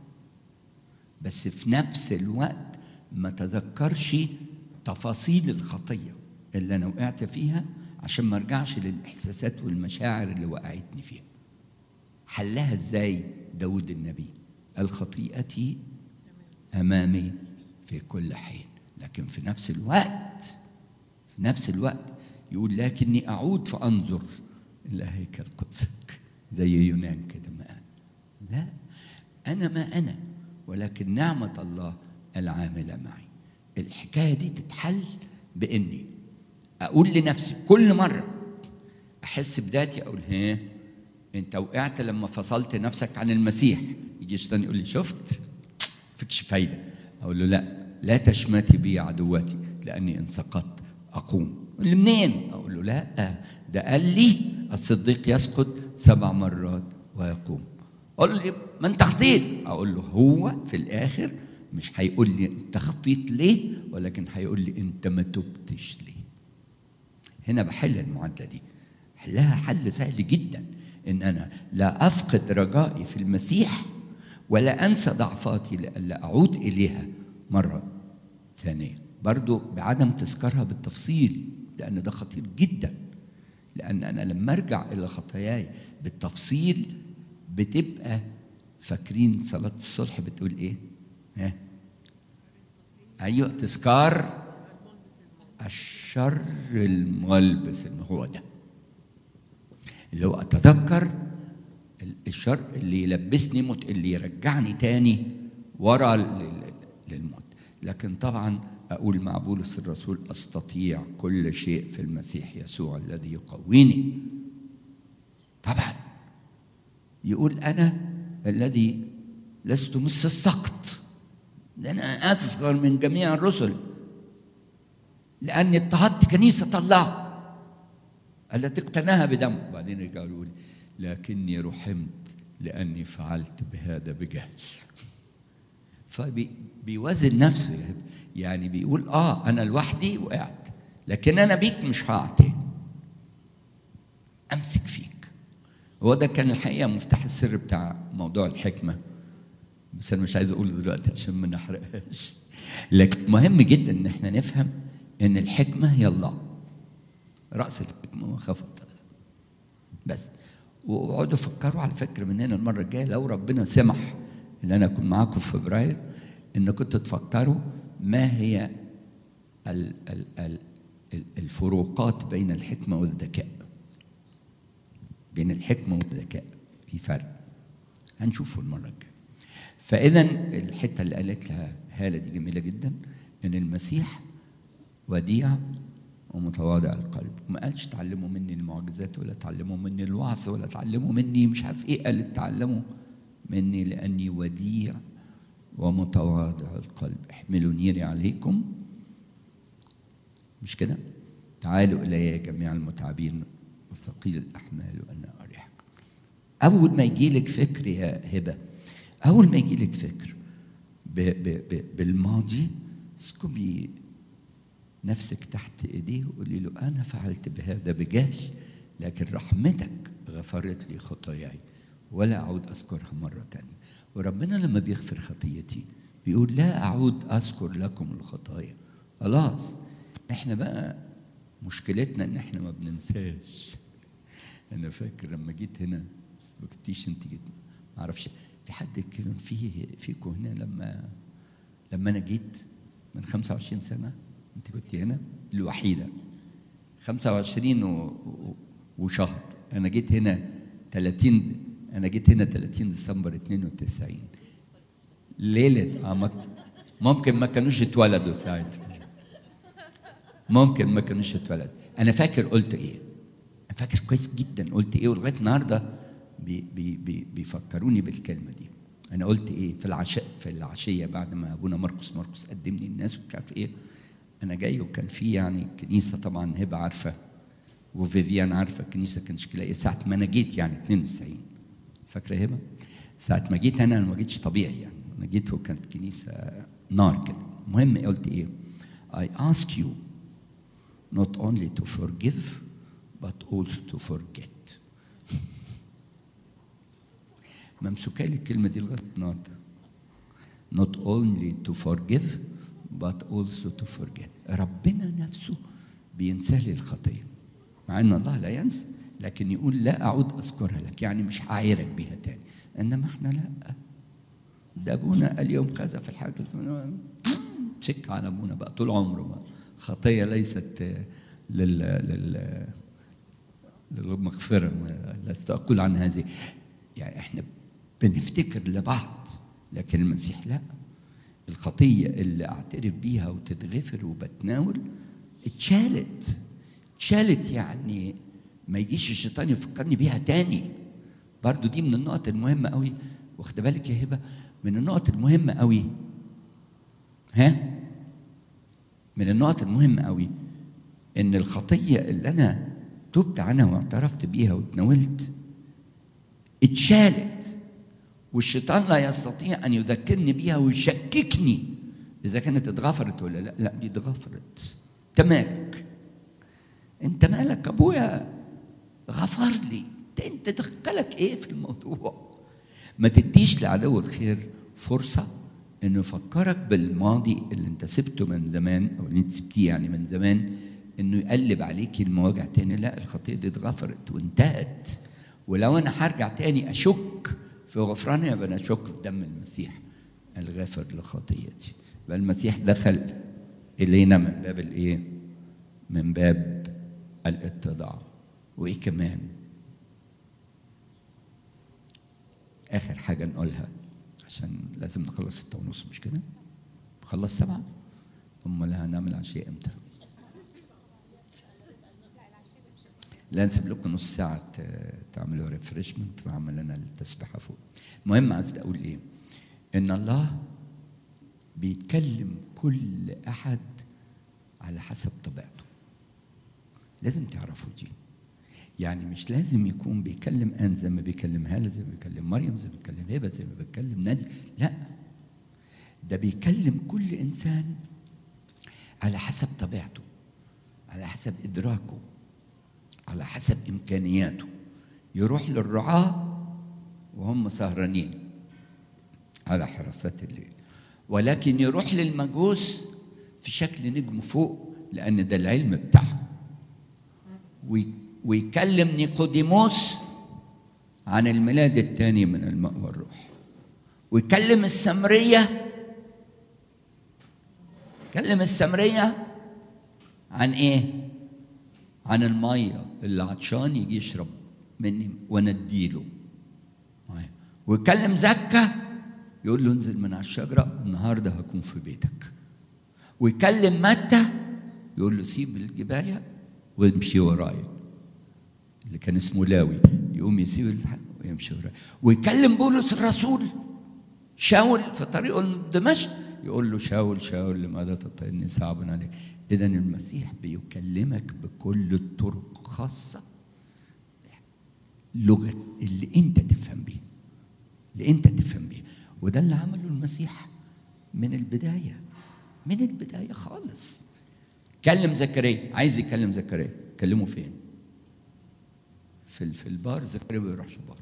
بس في نفس الوقت ما تذكرش تفاصيل الخطيه اللي انا وقعت فيها عشان ما ارجعش للاحساسات والمشاعر اللي وقعتني فيها حلها ازاي داود النبي قال خطيئتي امامي في كل حين لكن في نفس الوقت في نفس الوقت يقول لكني اعود فانظر الى هيكل قدسك زي يونان كده ما قال لا انا ما انا ولكن نعمه الله العامله معي الحكايه دي تتحل باني اقول لنفسي كل مره احس بذاتي اقول ها انت وقعت لما فصلت نفسك عن المسيح يجي الشيطان يقول لي شفت فيكش فايده اقول له لا لا تشمتي بي عدواتي لاني ان سقطت اقوم يقول لي منين اقول له لا ده قال لي الصديق يسقط سبع مرات ويقوم اقول لي ما انت خطيت اقول له هو في الاخر مش هيقول لي انت خطيت ليه ولكن هيقول لي انت ما تبتش ليه هنا بحل المعادله دي حلها حل سهل جدا ان انا لا افقد رجائي في المسيح ولا انسى ضعفاتي لئلا اعود اليها مره ثانيه برضو بعدم تذكارها بالتفصيل لان ده خطير جدا لان انا لما ارجع الى خطاياي بالتفصيل بتبقى فاكرين صلاه الصلح بتقول ايه ها ايوه تذكار الشر الملبس هو ده اللي هو اتذكر الشر اللي يلبسني موت اللي يرجعني تاني ورا للموت لكن طبعا اقول مع بولس الرسول استطيع كل شيء في المسيح يسوع الذي يقويني طبعا يقول انا الذي لست مثل السقط ده انا اصغر من جميع الرسل لاني اضطهدت كنيسه الله التي اقتناها بدم بعدين رجعوا يقول لكني رحمت لاني فعلت بهذا بجهل فبيوازن نفسه يا هبة. يعني بيقول اه انا لوحدي وقعت لكن انا بيك مش هقع تاني امسك فيك هو ده كان الحقيقه مفتاح السر بتاع موضوع الحكمه بس انا مش عايز اقوله دلوقتي عشان ما نحرقهاش لكن مهم جدا ان احنا نفهم ان الحكمه هي الله راس الحكمه مخافه الله بس واقعدوا فكروا على فكره من هنا المره الجايه لو ربنا سمح ان انا اكون معاكم في فبراير ان كنتوا تفكروا ما هي ال ال ال ال- الفروقات بين الحكمه والذكاء بين الحكمه والذكاء في فرق هنشوفه المره الجايه فاذا الحته اللي قالت لها هاله دي جميله جدا ان المسيح وديع ومتواضع القلب ما قالش تعلموا مني المعجزات ولا تعلموا مني الوعظ ولا تعلموا مني مش عارف ايه قالت تعلموا مني لاني وديع ومتواضع القلب احملوا نيري عليكم مش كده تعالوا الي يا جميع المتعبين وثقيل الاحمال وانا اريحكم اول ما يجي لك فكر يا هبه اول ما يجي لك فكر ب ب ب بالماضي اسكبي نفسك تحت ايديه وقولي له انا فعلت بهذا بجهل لكن رحمتك غفرت لي خطاياي ولا اعود اذكرها مره تانية وربنا لما بيغفر خطيتي بيقول لا اعود اذكر لكم الخطايا خلاص احنا بقى مشكلتنا ان احنا ما بننساش انا فاكر لما جيت هنا بس ما كنتيش انت جيت ما اعرفش في حد كان في فيكم هنا لما لما انا جيت من 25 سنه انت كنت هنا الوحيده 25 و... و... وشهر انا جيت هنا 30 انا جيت هنا 30 ديسمبر 92 ليله آه، ما- ممكن ما كانوش اتولدوا ساعتها ممكن ما كانوش اتولدوا انا فاكر قلت ايه انا فاكر كويس جدا قلت ايه ولغايه النهارده بي بي بي بيفكروني بالكلمه دي انا قلت ايه في العشاء في العشيه بعد ما ابونا مرقس مرقس قدمني الناس ومش عارف ايه انا جاي وكان في يعني كنيسه طبعا هبه عارفه وفيفيان عارفه الكنيسه كان شكلها ايه ساعه ما انا جيت يعني 92 فاكره هبه ساعه ما جيت انا انا ما جيتش طبيعي يعني انا جيت وكانت كنيسه نار كده المهم قلت ايه I ask you not only to forgive but also to forget ممسوكه لي الكلمه دي لغايه النهارده not only to forgive but also to forget ربنا نفسه بينسى لي الخطيه مع ان الله لا ينسى لكن يقول لا اعود اذكرها لك يعني مش هعايرك بيها تاني انما احنا لا ده ابونا اليوم كذا في الحاجه تشك على ابونا بقى طول عمره بقى خطيه ليست لل لل للمغفره لست اقول عن هذه يعني احنا بنفتكر لبعض لكن المسيح لا الخطيه اللي اعترف بيها وتتغفر وبتناول اتشالت اتشالت يعني ما يجيش الشيطان يفكرني بيها تاني برضو دي من النقط المهمه قوي واخد بالك يا هبه من النقط المهمه قوي ها من النقط المهمه قوي ان الخطيه اللي انا تبت عنها واعترفت بيها وتناولت اتشالت والشيطان لا يستطيع ان يذكرني بيها ويشككني اذا كانت اتغفرت ولا لا لا دي اتغفرت انت مالك انت مالك ابويا غفر لي انت دخلك ايه في الموضوع ما تديش لعدو الخير فرصه انه يفكرك بالماضي اللي انت سبته من زمان او اللي انت سبتيه يعني من زمان انه يقلب عليك المواجع تاني لا الخطيه دي اتغفرت وانتهت ولو انا هرجع تاني اشك في غفرانها يبقى انا اشك في دم المسيح الغافر لخطيتي يبقى المسيح دخل الينا من باب الايه؟ من باب الاتضاع وايه كمان؟ اخر حاجه نقولها عشان لازم نخلص ستة ونص مش كده؟ خلص سبعة؟ امال هنعمل عشاء امتى؟ لا نسيب لكم نص ساعه ت- تعملوا ريفرشمنت واعمل انا التسبيحه فوق المهم عايز اقول ايه ان الله بيتكلم كل احد على حسب طبيعته لازم تعرفوا دي يعني مش لازم يكون بيكلم ان زي ما بيكلم هاله زي ما بيكلم مريم زي ما بيكلم هبه زي ما بيكلم نادي لا ده بيكلم كل انسان على حسب طبيعته على حسب ادراكه على حسب امكانياته يروح للرعاه وهم سهرانين على حراسات الليل ولكن يروح للمجوس في شكل نجم فوق لان ده العلم بتاعهم وي- ويكلم نيقوديموس عن الميلاد الثاني من الماء والروح ويكلم السمريه كلم السمريه عن ايه عن الميه اللي عطشان يجي يشرب مني وانا اديله أيوة. ويكلم زكا يقول له انزل من على الشجره النهارده هكون في بيتك ويكلم متى يقول له سيب الجبايه وامشي ورايا اللي كان اسمه لاوي يقوم يسيب الحق ويمشي ورايا ويكلم بولس الرسول شاول في طريقه لدمشق يقول له شاول شاول لماذا تطعني صعبا عليك اذا المسيح بيكلمك بكل الطرق خاصه لغه اللي انت تفهم بيها اللي انت تفهم بيها وده اللي عمله المسيح من البدايه من البدايه خالص كلم زكريا عايز يكلم زكريا كلمه فين في في البار زكريا ما بيروحش بار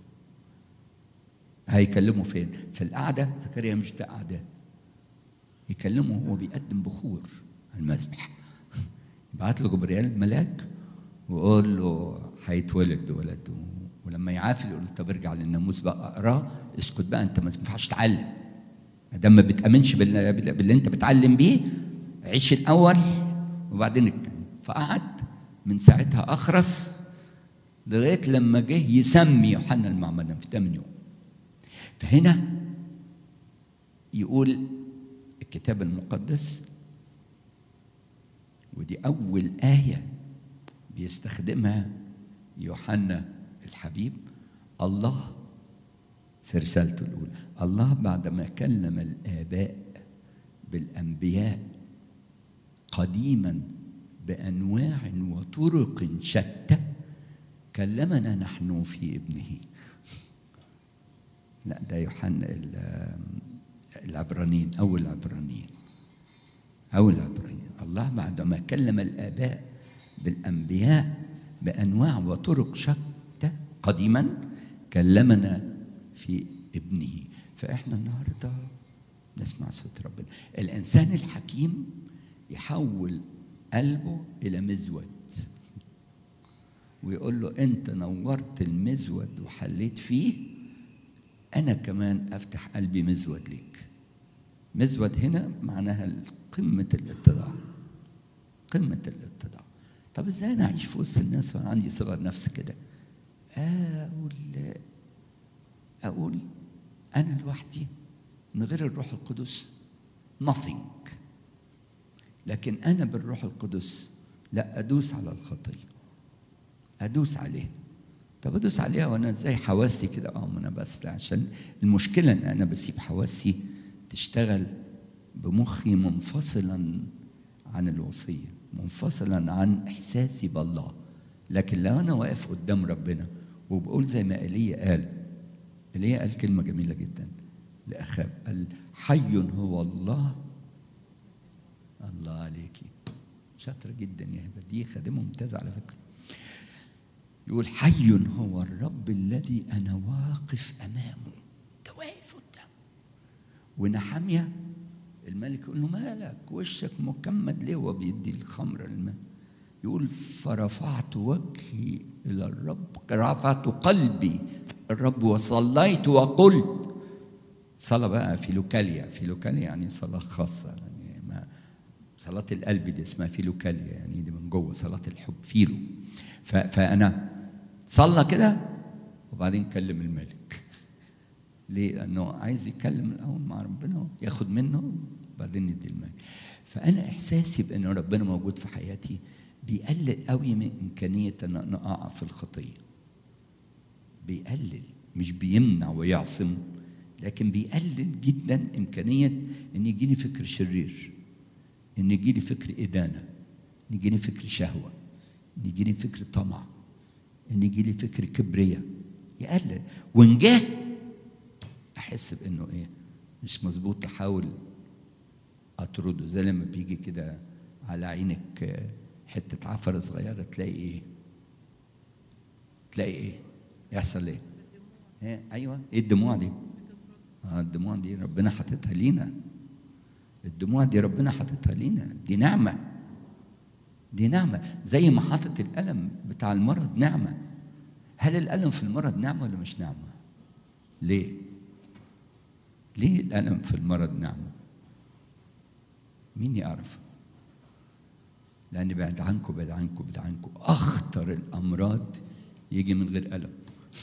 هيكلمه فين في القعده زكريا مش ده قعده يكلمه هو بيقدم بخور على المذبح يبعت له جبريل الملاك ويقول له هيتولد ولد ولما يعافي يقول له طب ارجع للناموس بقى اقراه اسكت بقى انت ما ينفعش تتعلم ما دام ما بتامنش باللي, باللي انت بتعلم بيه عيش الاول وبعدين اتكلم فقعد من ساعتها اخرس لغايه لما جه يسمي يوحنا المعمدان في 8 يوم فهنا يقول الكتاب المقدس ودي أول آية بيستخدمها يوحنا الحبيب الله في رسالته الأولى الله بعدما كلم الآباء بالأنبياء قديما بأنواع وطرق شتى كلمنا نحن في ابنه لا ده يوحنا ال- العبرانيين أو العبرانيين أو العبرانيين الله بعدما كلم الآباء بالأنبياء بأنواع وطرق شتى قديما كلمنا في ابنه فإحنا النهاردة نسمع صوت ربنا الإنسان الحكيم يحول قلبه إلى مزود ويقول له أنت نورت المزود وحليت فيه أنا كمان أفتح قلبي مزود ليك مزود هنا معناها قمة الاتضاع قمة الاتضاع طب ازاي انا اعيش في وسط الناس وانا عندي صغر نفس كده اقول اقول انا لوحدي من غير الروح القدس nothing لكن انا بالروح القدس لا ادوس على الخطيه ادوس عليها طب ادوس عليها وانا ازاي حواسي كده اه ما انا بس عشان المشكله ان انا بسيب حواسي تشتغل بمخي منفصلا عن الوصيه منفصلا عن احساسي بالله لكن لو انا واقف قدام ربنا وبقول زي ما ايليا قال ايليا قال كلمه جميله جدا لاخاب قال حي هو الله الله عليكي شاطره جدا يا هبه دي خادمه ممتازه على فكره يقول حي هو الرب الذي انا واقف امامه ده واقف قدامه ونحمية الملك يقول له مالك وشك مكمد ليه وهو بيدي الخمر للملك يقول فرفعت وجهي الى الرب رفعت قلبي الرب وصليت وقلت صلاة بقى في لوكاليا في لوكاليا يعني صلاة خاصة يعني ما صلاة القلب دي اسمها في لوكاليا يعني دي من جوه صلاة الحب فيلو ف- فأنا صلى كده وبعدين كلم الملك ليه؟ لأنه عايز يتكلم الأول مع ربنا ياخد منه وبعدين يدي الملك فأنا إحساسي بأن ربنا موجود في حياتي بيقلل قوي من امكانيه ان انا اقع في الخطيه بيقلل مش بيمنع ويعصم لكن بيقلل جدا امكانيه ان يجيني فكر شرير ان يجيني فكر ادانه ان يجيني فكر شهوه ان يجيني فكر طمع ان يجيلي فكر كبرياء يقلل وان جه احس بانه ايه مش مظبوط احاول اطرده زي لما بيجي كده على عينك آه، حته عفره صغيره تلاقي ايه تلاقي ايه يحصل ايه إيه؟ ايوه ايه الدموع دي اه الدموع دي ربنا حاططها لينا الدموع دي ربنا حاططها لينا دي نعمه دي نعمه زي ما حاطط الالم بتاع المرض نعمه هل الالم في المرض نعمه ولا مش نعمه ليه ليه الالم في المرض نعمه مين يعرف لان بعد عنكم بعد عنكم بعد عنكم اخطر الامراض يجي من غير الم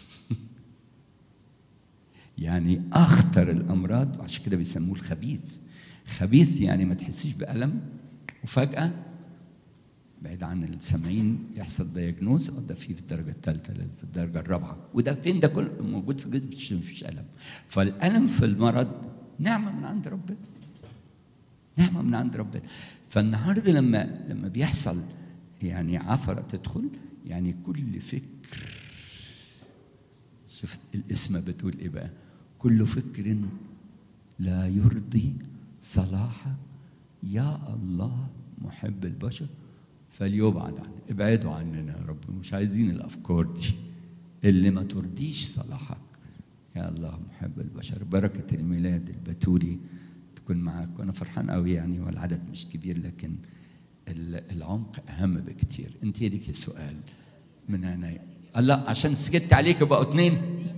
يعني اخطر الامراض وعشان كده بيسموه الخبيث خبيث يعني ما تحسيش بالم وفجاه بعيد عن السامعين يحصل دياجنوز اه ده في في الدرجه الثالثه في الدرجه الرابعه وده فين ده كله موجود في الجسم مش مفيش الم فالالم في المرض نعمه من عند ربنا نعمه من عند ربنا فالنهارده لما لما بيحصل يعني عثره تدخل يعني كل فكر شوف الاسم بتقول ايه بقى كل فكر لا يرضي صلاح يا الله محب البشر فليبعد عنه ابعدوا عننا يا رب مش عايزين الافكار دي اللي ما ترضيش صلاحك يا الله محب البشر بركه الميلاد البتولي تكون معاك وانا فرحان قوي يعني والعدد مش كبير لكن ال- العمق اهم بكتير انت ليك سؤال من عينيا الله عشان سكت عليك بقوا اتنين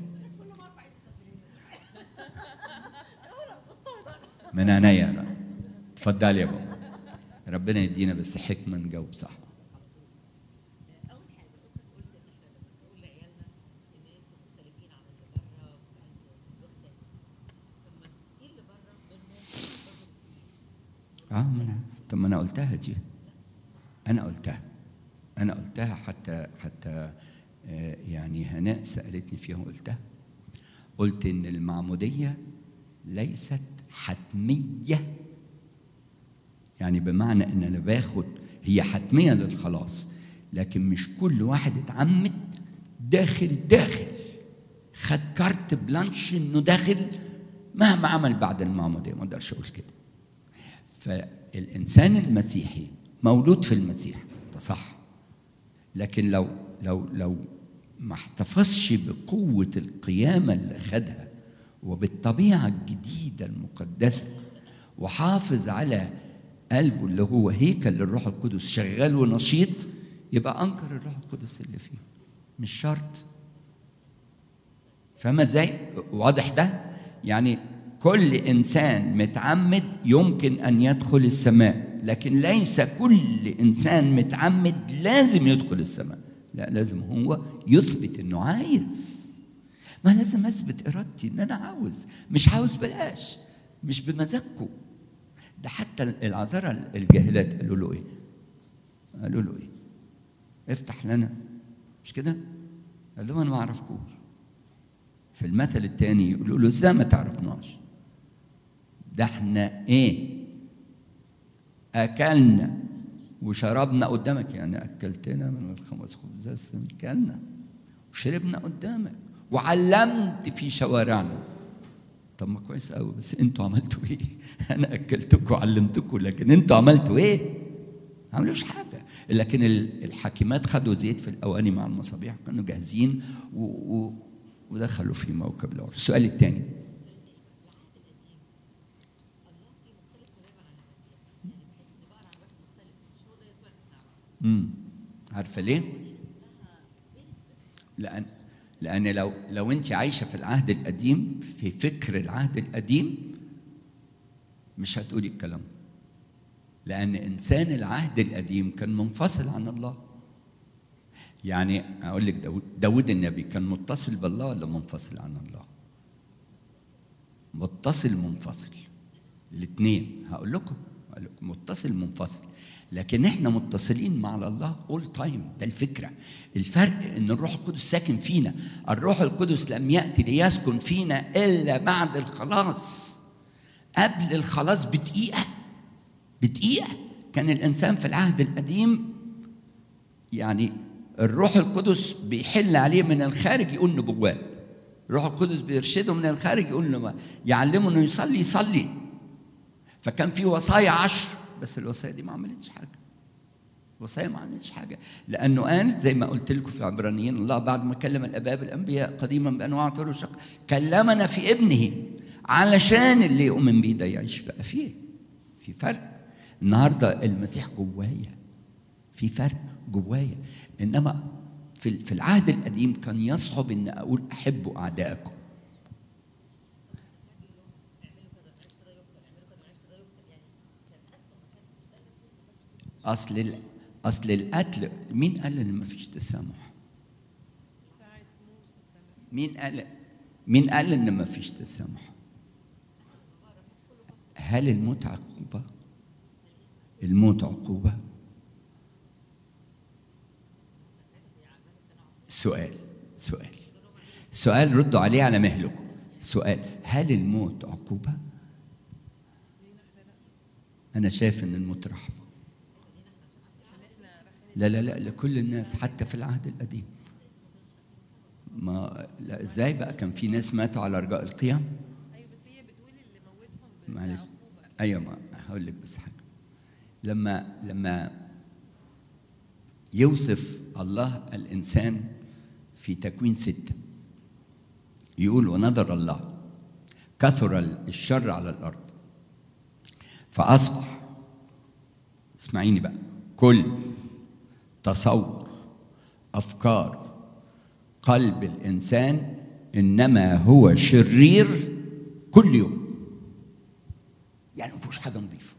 من عينيا يا رب اتفضل يا بابا ربنا يدينا بس حكمه نجاوب صح اول حاجه قلت قلت ان احنا لما نقول لعيالنا ان انتوا مختلفين عن اللي بره وانتوا وحشه طب ما ايه اللي بره منهم برضه اه ما انا طب ما انا قلتها دي انا قلتها انا قلتها حتى حتى آه، يعني هناء سالتني فيها وقلتها قلت ان المعموديه ليست حتميه يعني بمعنى ان انا باخد هي حتميه للخلاص لكن مش كل واحد اتعمد داخل داخل خد كارت بلانش انه داخل مهما عمل بعد المعموديه ما اقدرش اقول كده فالانسان المسيحي مولود في المسيح ده صح لكن لو لو لو ما احتفظش بقوه القيامه اللي خدها وبالطبيعه الجديده المقدسه وحافظ على قلبه اللي هو هيكل للروح القدس شغال ونشيط يبقى انكر الروح القدس اللي فيه مش شرط فاهمة ازاي؟ واضح ده؟ يعني كل انسان متعمد يمكن ان يدخل السماء، لكن ليس كل انسان متعمد لازم يدخل السماء، لا لازم هو يثبت انه عايز. ما لازم اثبت ارادتي ان انا عاوز، مش عاوز بلاش، مش بمزاجكم. ده حتى العذارى الجاهلات قالوا له ايه؟ قالوا له ايه؟ افتح لنا مش كده؟ قال لهم انا ما اعرفكوش. في المثل الثاني يقولوا له ازاي ما تعرفناش ده احنا ايه اكلنا وشربنا قدامك يعني اكلتنا من الخمس خبزات اكلنا وشربنا قدامك وعلمت في شوارعنا طب ما كويس قوي بس انتوا عملتوا ايه انا اكلتكم وعلمتكم لكن انتوا عملتوا ايه ما عملوش حاجه لكن ال- الحاكمات خدوا زيت في الاواني مع المصابيح كانوا جاهزين و... و... ودخلوا في موكب العرس السؤال الثاني امم عارفه ليه؟ لان لان لو لو انت عايشه في العهد القديم في فكر العهد القديم مش هتقولي الكلام ده لان انسان العهد القديم كان منفصل عن الله يعني اقول لك داود, داود النبي كان متصل بالله ولا منفصل عن الله متصل منفصل الاثنين هقول لكم هقول لكم متصل منفصل لكن احنا متصلين مع الله اول تايم ده الفكره الفرق ان الروح القدس ساكن فينا الروح القدس لم ياتي ليسكن فينا الا بعد الخلاص قبل الخلاص بدقيقه بدقيقه كان الانسان في العهد القديم يعني الروح القدس بيحل عليه من الخارج يقول نبوات الروح القدس بيرشده من الخارج يقول له يعلمه انه يصلي يصلي فكان في وصايا عشر بس الوصايا دي ما عملتش حاجه الوصايا ما عملتش حاجه لانه قال زي ما قلت لكم في عبرانيين الله بعد ما كلم الاباء بالانبياء قديما بانواع طرق الشق كلمنا في ابنه علشان اللي يؤمن بيه ده يعيش بقى فيه في فرق النهارده المسيح جوايا في فرق جوايا انما في في العهد القديم كان يصعب ان اقول احبوا اعدائكم اصل ال- اصل القتل مين قال ان ما فيش تسامح مين قال مين قال ان ما فيش تسامح هل الموت عقوبه الموت عقوبه سؤال سؤال سؤال ردوا عليه على مهلكم سؤال هل الموت عقوبة؟ أنا شايف إن الموت رحمة لا لا لا لكل الناس حتى في العهد القديم ما لا ازاي بقى كان في ناس ماتوا على رجاء القيام ايوه بس هي بتقول اللي موتهم معلش بالعقوبه ايوه ما هقول لك بس حاجه لما لما يوصف الله الانسان في تكوين ستة يقول ونظر الله كثر الشر على الارض فاصبح اسمعيني بقى كل تصور افكار قلب الانسان انما هو شرير كل يوم يعني ما فيهوش حاجه نظيفه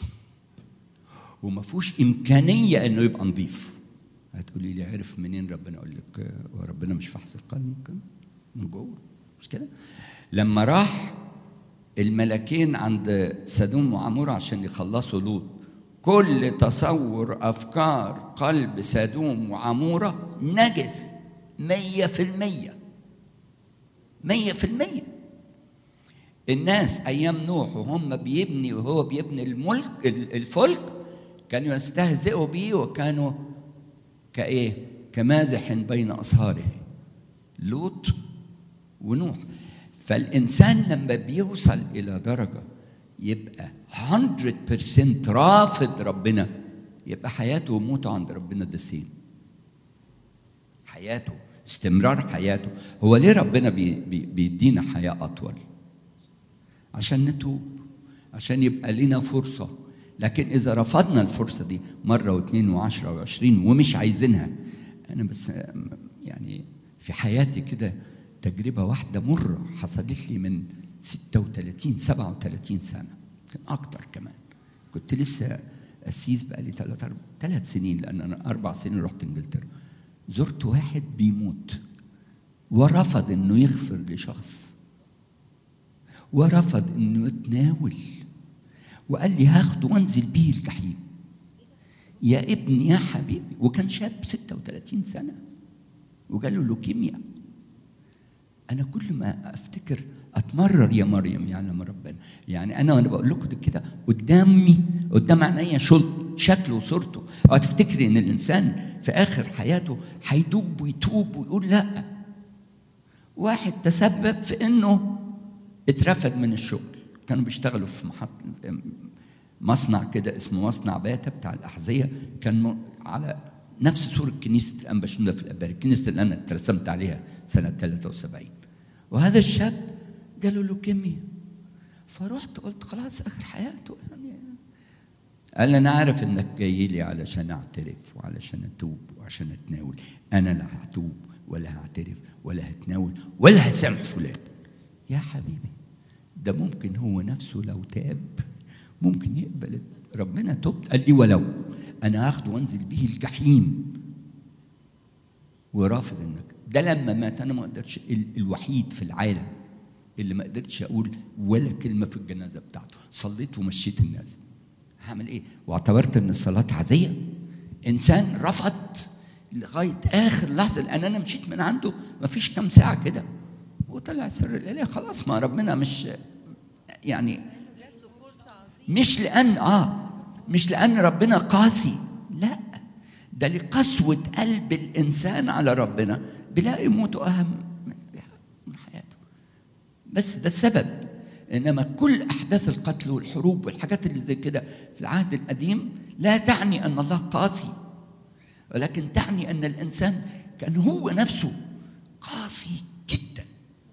وما فيهوش امكانيه انه يبقى نظيف هتقولي لي عرف منين ربنا اقول لك آه، هو ربنا مش فحص القلب ممكن من جوه مش كده لما راح الملكين عند سدوم وعمورة عشان يخلصوا لوط كل تصور أفكار قلب سدوم وعمورة نجس مية في المية مية في المية الناس أيام نوح وهم بيبني وهو بيبني الملك الفلك كانوا يستهزئوا بيه وكانوا كإيه كمازح بين أصهاره لوط ونوح فالإنسان لما بيوصل إلى درجة يبقى 100% رافض ربنا يبقى حياته وموته عند ربنا ده سيم حياته استمرار حياته هو ليه ربنا بي بي بيدينا حياة أطول عشان نتوب عشان يبقى لنا فرصة لكن إذا رفضنا الفرصة دي مرة واثنين وعشرة وعشرين ومش عايزينها أنا بس يعني في حياتي كده تجربة واحدة مرة حصلت لي من 36 37 سنة يمكن أكتر كمان كنت لسه أسيس بقالي ثلاث ثلاث سنين لأن أنا أربع سنين رحت إنجلترا زرت واحد بيموت ورفض إنه يغفر لشخص ورفض إنه يتناول وقال لي هاخده وانزل بيه الجحيم يا ابني يا حبيبي وكان شاب 36 سنة وجاله لوكيميا انا كل ما افتكر اتمرر يا مريم يعلم ربنا يعني انا وانا بقول لكم ده كده قدامي قدام عينيا شل شكله وصورته او تفتكري ان الانسان في اخر حياته هيدوب ويتوب ويقول لا واحد تسبب في انه اترفد من الشغل كانوا بيشتغلوا في محط مصنع كده اسمه مصنع باتا بتاع الاحذيه كان على نفس صورة كنيسة الأنبشنودة في الأباري كنيسة اللي أنا اترسمت عليها سنة 73 وهذا الشاب جاله لوكيميا فرحت قلت خلاص آخر حياته يعني قال أنا عارف إنك جاي لي علشان أعترف وعلشان أتوب وعشان أتناول أنا لا هتوب ولا هعترف ولا هتناول ولا هسامح فلان يا حبيبي ده ممكن هو نفسه لو تاب ممكن يقبل ربنا تبت قال لي ولو انا هاخده وانزل به الجحيم ورافض انك ده لما مات انا ما قدرتش الوحيد في العالم اللي ما قدرتش اقول ولا كلمه في الجنازه بتاعته صليت ومشيت الناس هعمل ايه واعتبرت ان الصلاه عاديه انسان رفض لغايه اخر لحظه لان انا مشيت من عنده ما فيش كام ساعه كده وطلع سر الاله خلاص ما ربنا مش يعني جات له فرصه عظيمه مش لان اه مش لان ربنا قاسي لا ده لقسوه قلب الانسان على ربنا بيلاقي موته اهم من من حياته بس ده السبب انما كل احداث القتل والحروب والحاجات اللي زي كده في العهد القديم لا تعني ان الله قاسي ولكن تعني ان الانسان كان هو نفسه قاسي جدا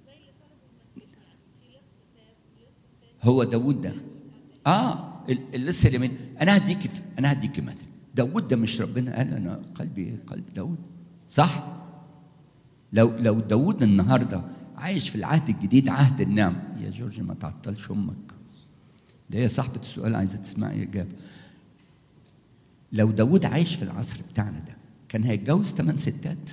هو داود ده اه ال- اللص اليمين انا هديك انا هديك مثل داود ده مش ربنا قال انا قلبي قلب داود صح لو لو داود النهارده عايش في العهد الجديد عهد النعم يا جورج ما تعطلش امك ده هي صاحبة السؤال عايزة تسمعي إجابة لو داود عايش في العصر بتاعنا ده كان هيتجوز ثمان ستات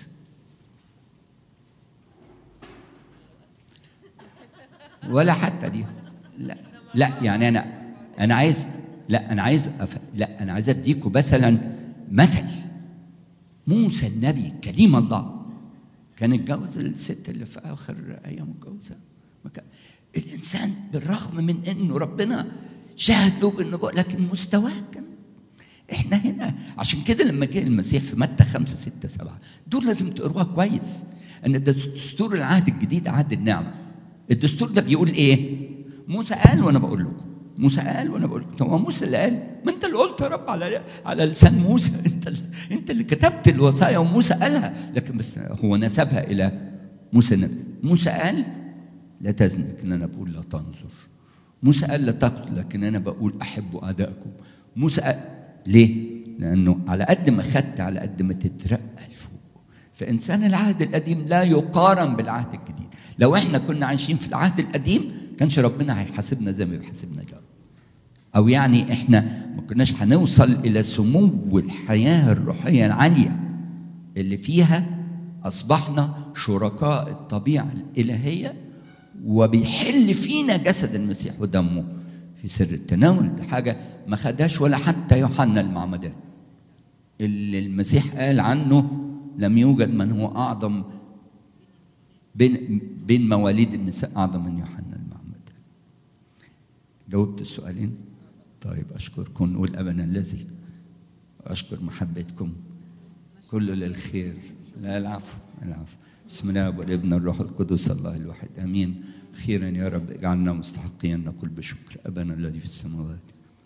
ولا حتى دي لا لا يعني انا انا عايز لا انا عايز أف... لا انا عايز اديكم مثلا مثل موسى النبي كليم الله كان اتجوز الست اللي في اخر ايام اتجوزها ما كان- الانسان بالرغم من انه ربنا شهد له بالنبوة لكن مستواه كان احنا هنا عشان كده لما جه المسيح في متى خمسة ستة سبعة دول لازم تقروها كويس ان ده دستور العهد الجديد عهد النعمة الدستور ده بيقول ايه موسى قال وانا بقول لكم موسى قال وانا بقول لكم طب ما موسى اللي قال ما انت اللي قلت يا رب على على لسان موسى انت اللي انت اللي كتبت الوصايا وموسى قالها لكن بس هو نسبها الى موسى النبي موسى قال لا تزني لكن انا بقول لا تنظر موسى قال لا تقتل لكن انا بقول احبوا اعدائكم موسى قال ليه لانه على قد ما خدت على قد ما تترقى لفوق فانسان العهد القديم لا يقارن بالعهد الجديد لو احنا كنا عايشين في العهد القديم كانش ربنا هيحاسبنا زي ما بيحاسبنا دلوقتي او يعني احنا ما كناش هنوصل الى سمو الحياه الروحيه العاليه اللي فيها اصبحنا شركاء الطبيعه الالهيه وبيحل فينا جسد المسيح ودمه في سر التناول ده حاجه ما خدهاش ولا حتى يوحنا المعمدان اللي المسيح قال عنه لم يوجد من هو اعظم بين بين مواليد النساء اعظم من يوحنا المعمدان جاوبت السؤالين طيب اشكركم نقول ابنا الذي اشكر محبتكم كله للخير لا العفو العفو بسم الله والابن الروح القدس الله الواحد امين خيرا يا رب اجعلنا مستحقين نقول بشكر ابنا الذي في السماوات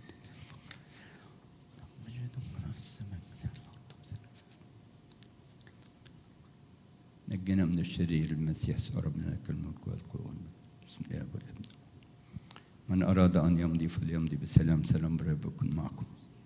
نجنا من الشرير المسيح يسوع ربنا لك الملك والقوة بسم الله والابن من أراد أن يمضي فليمضي بسلام سلام رب يكن معكم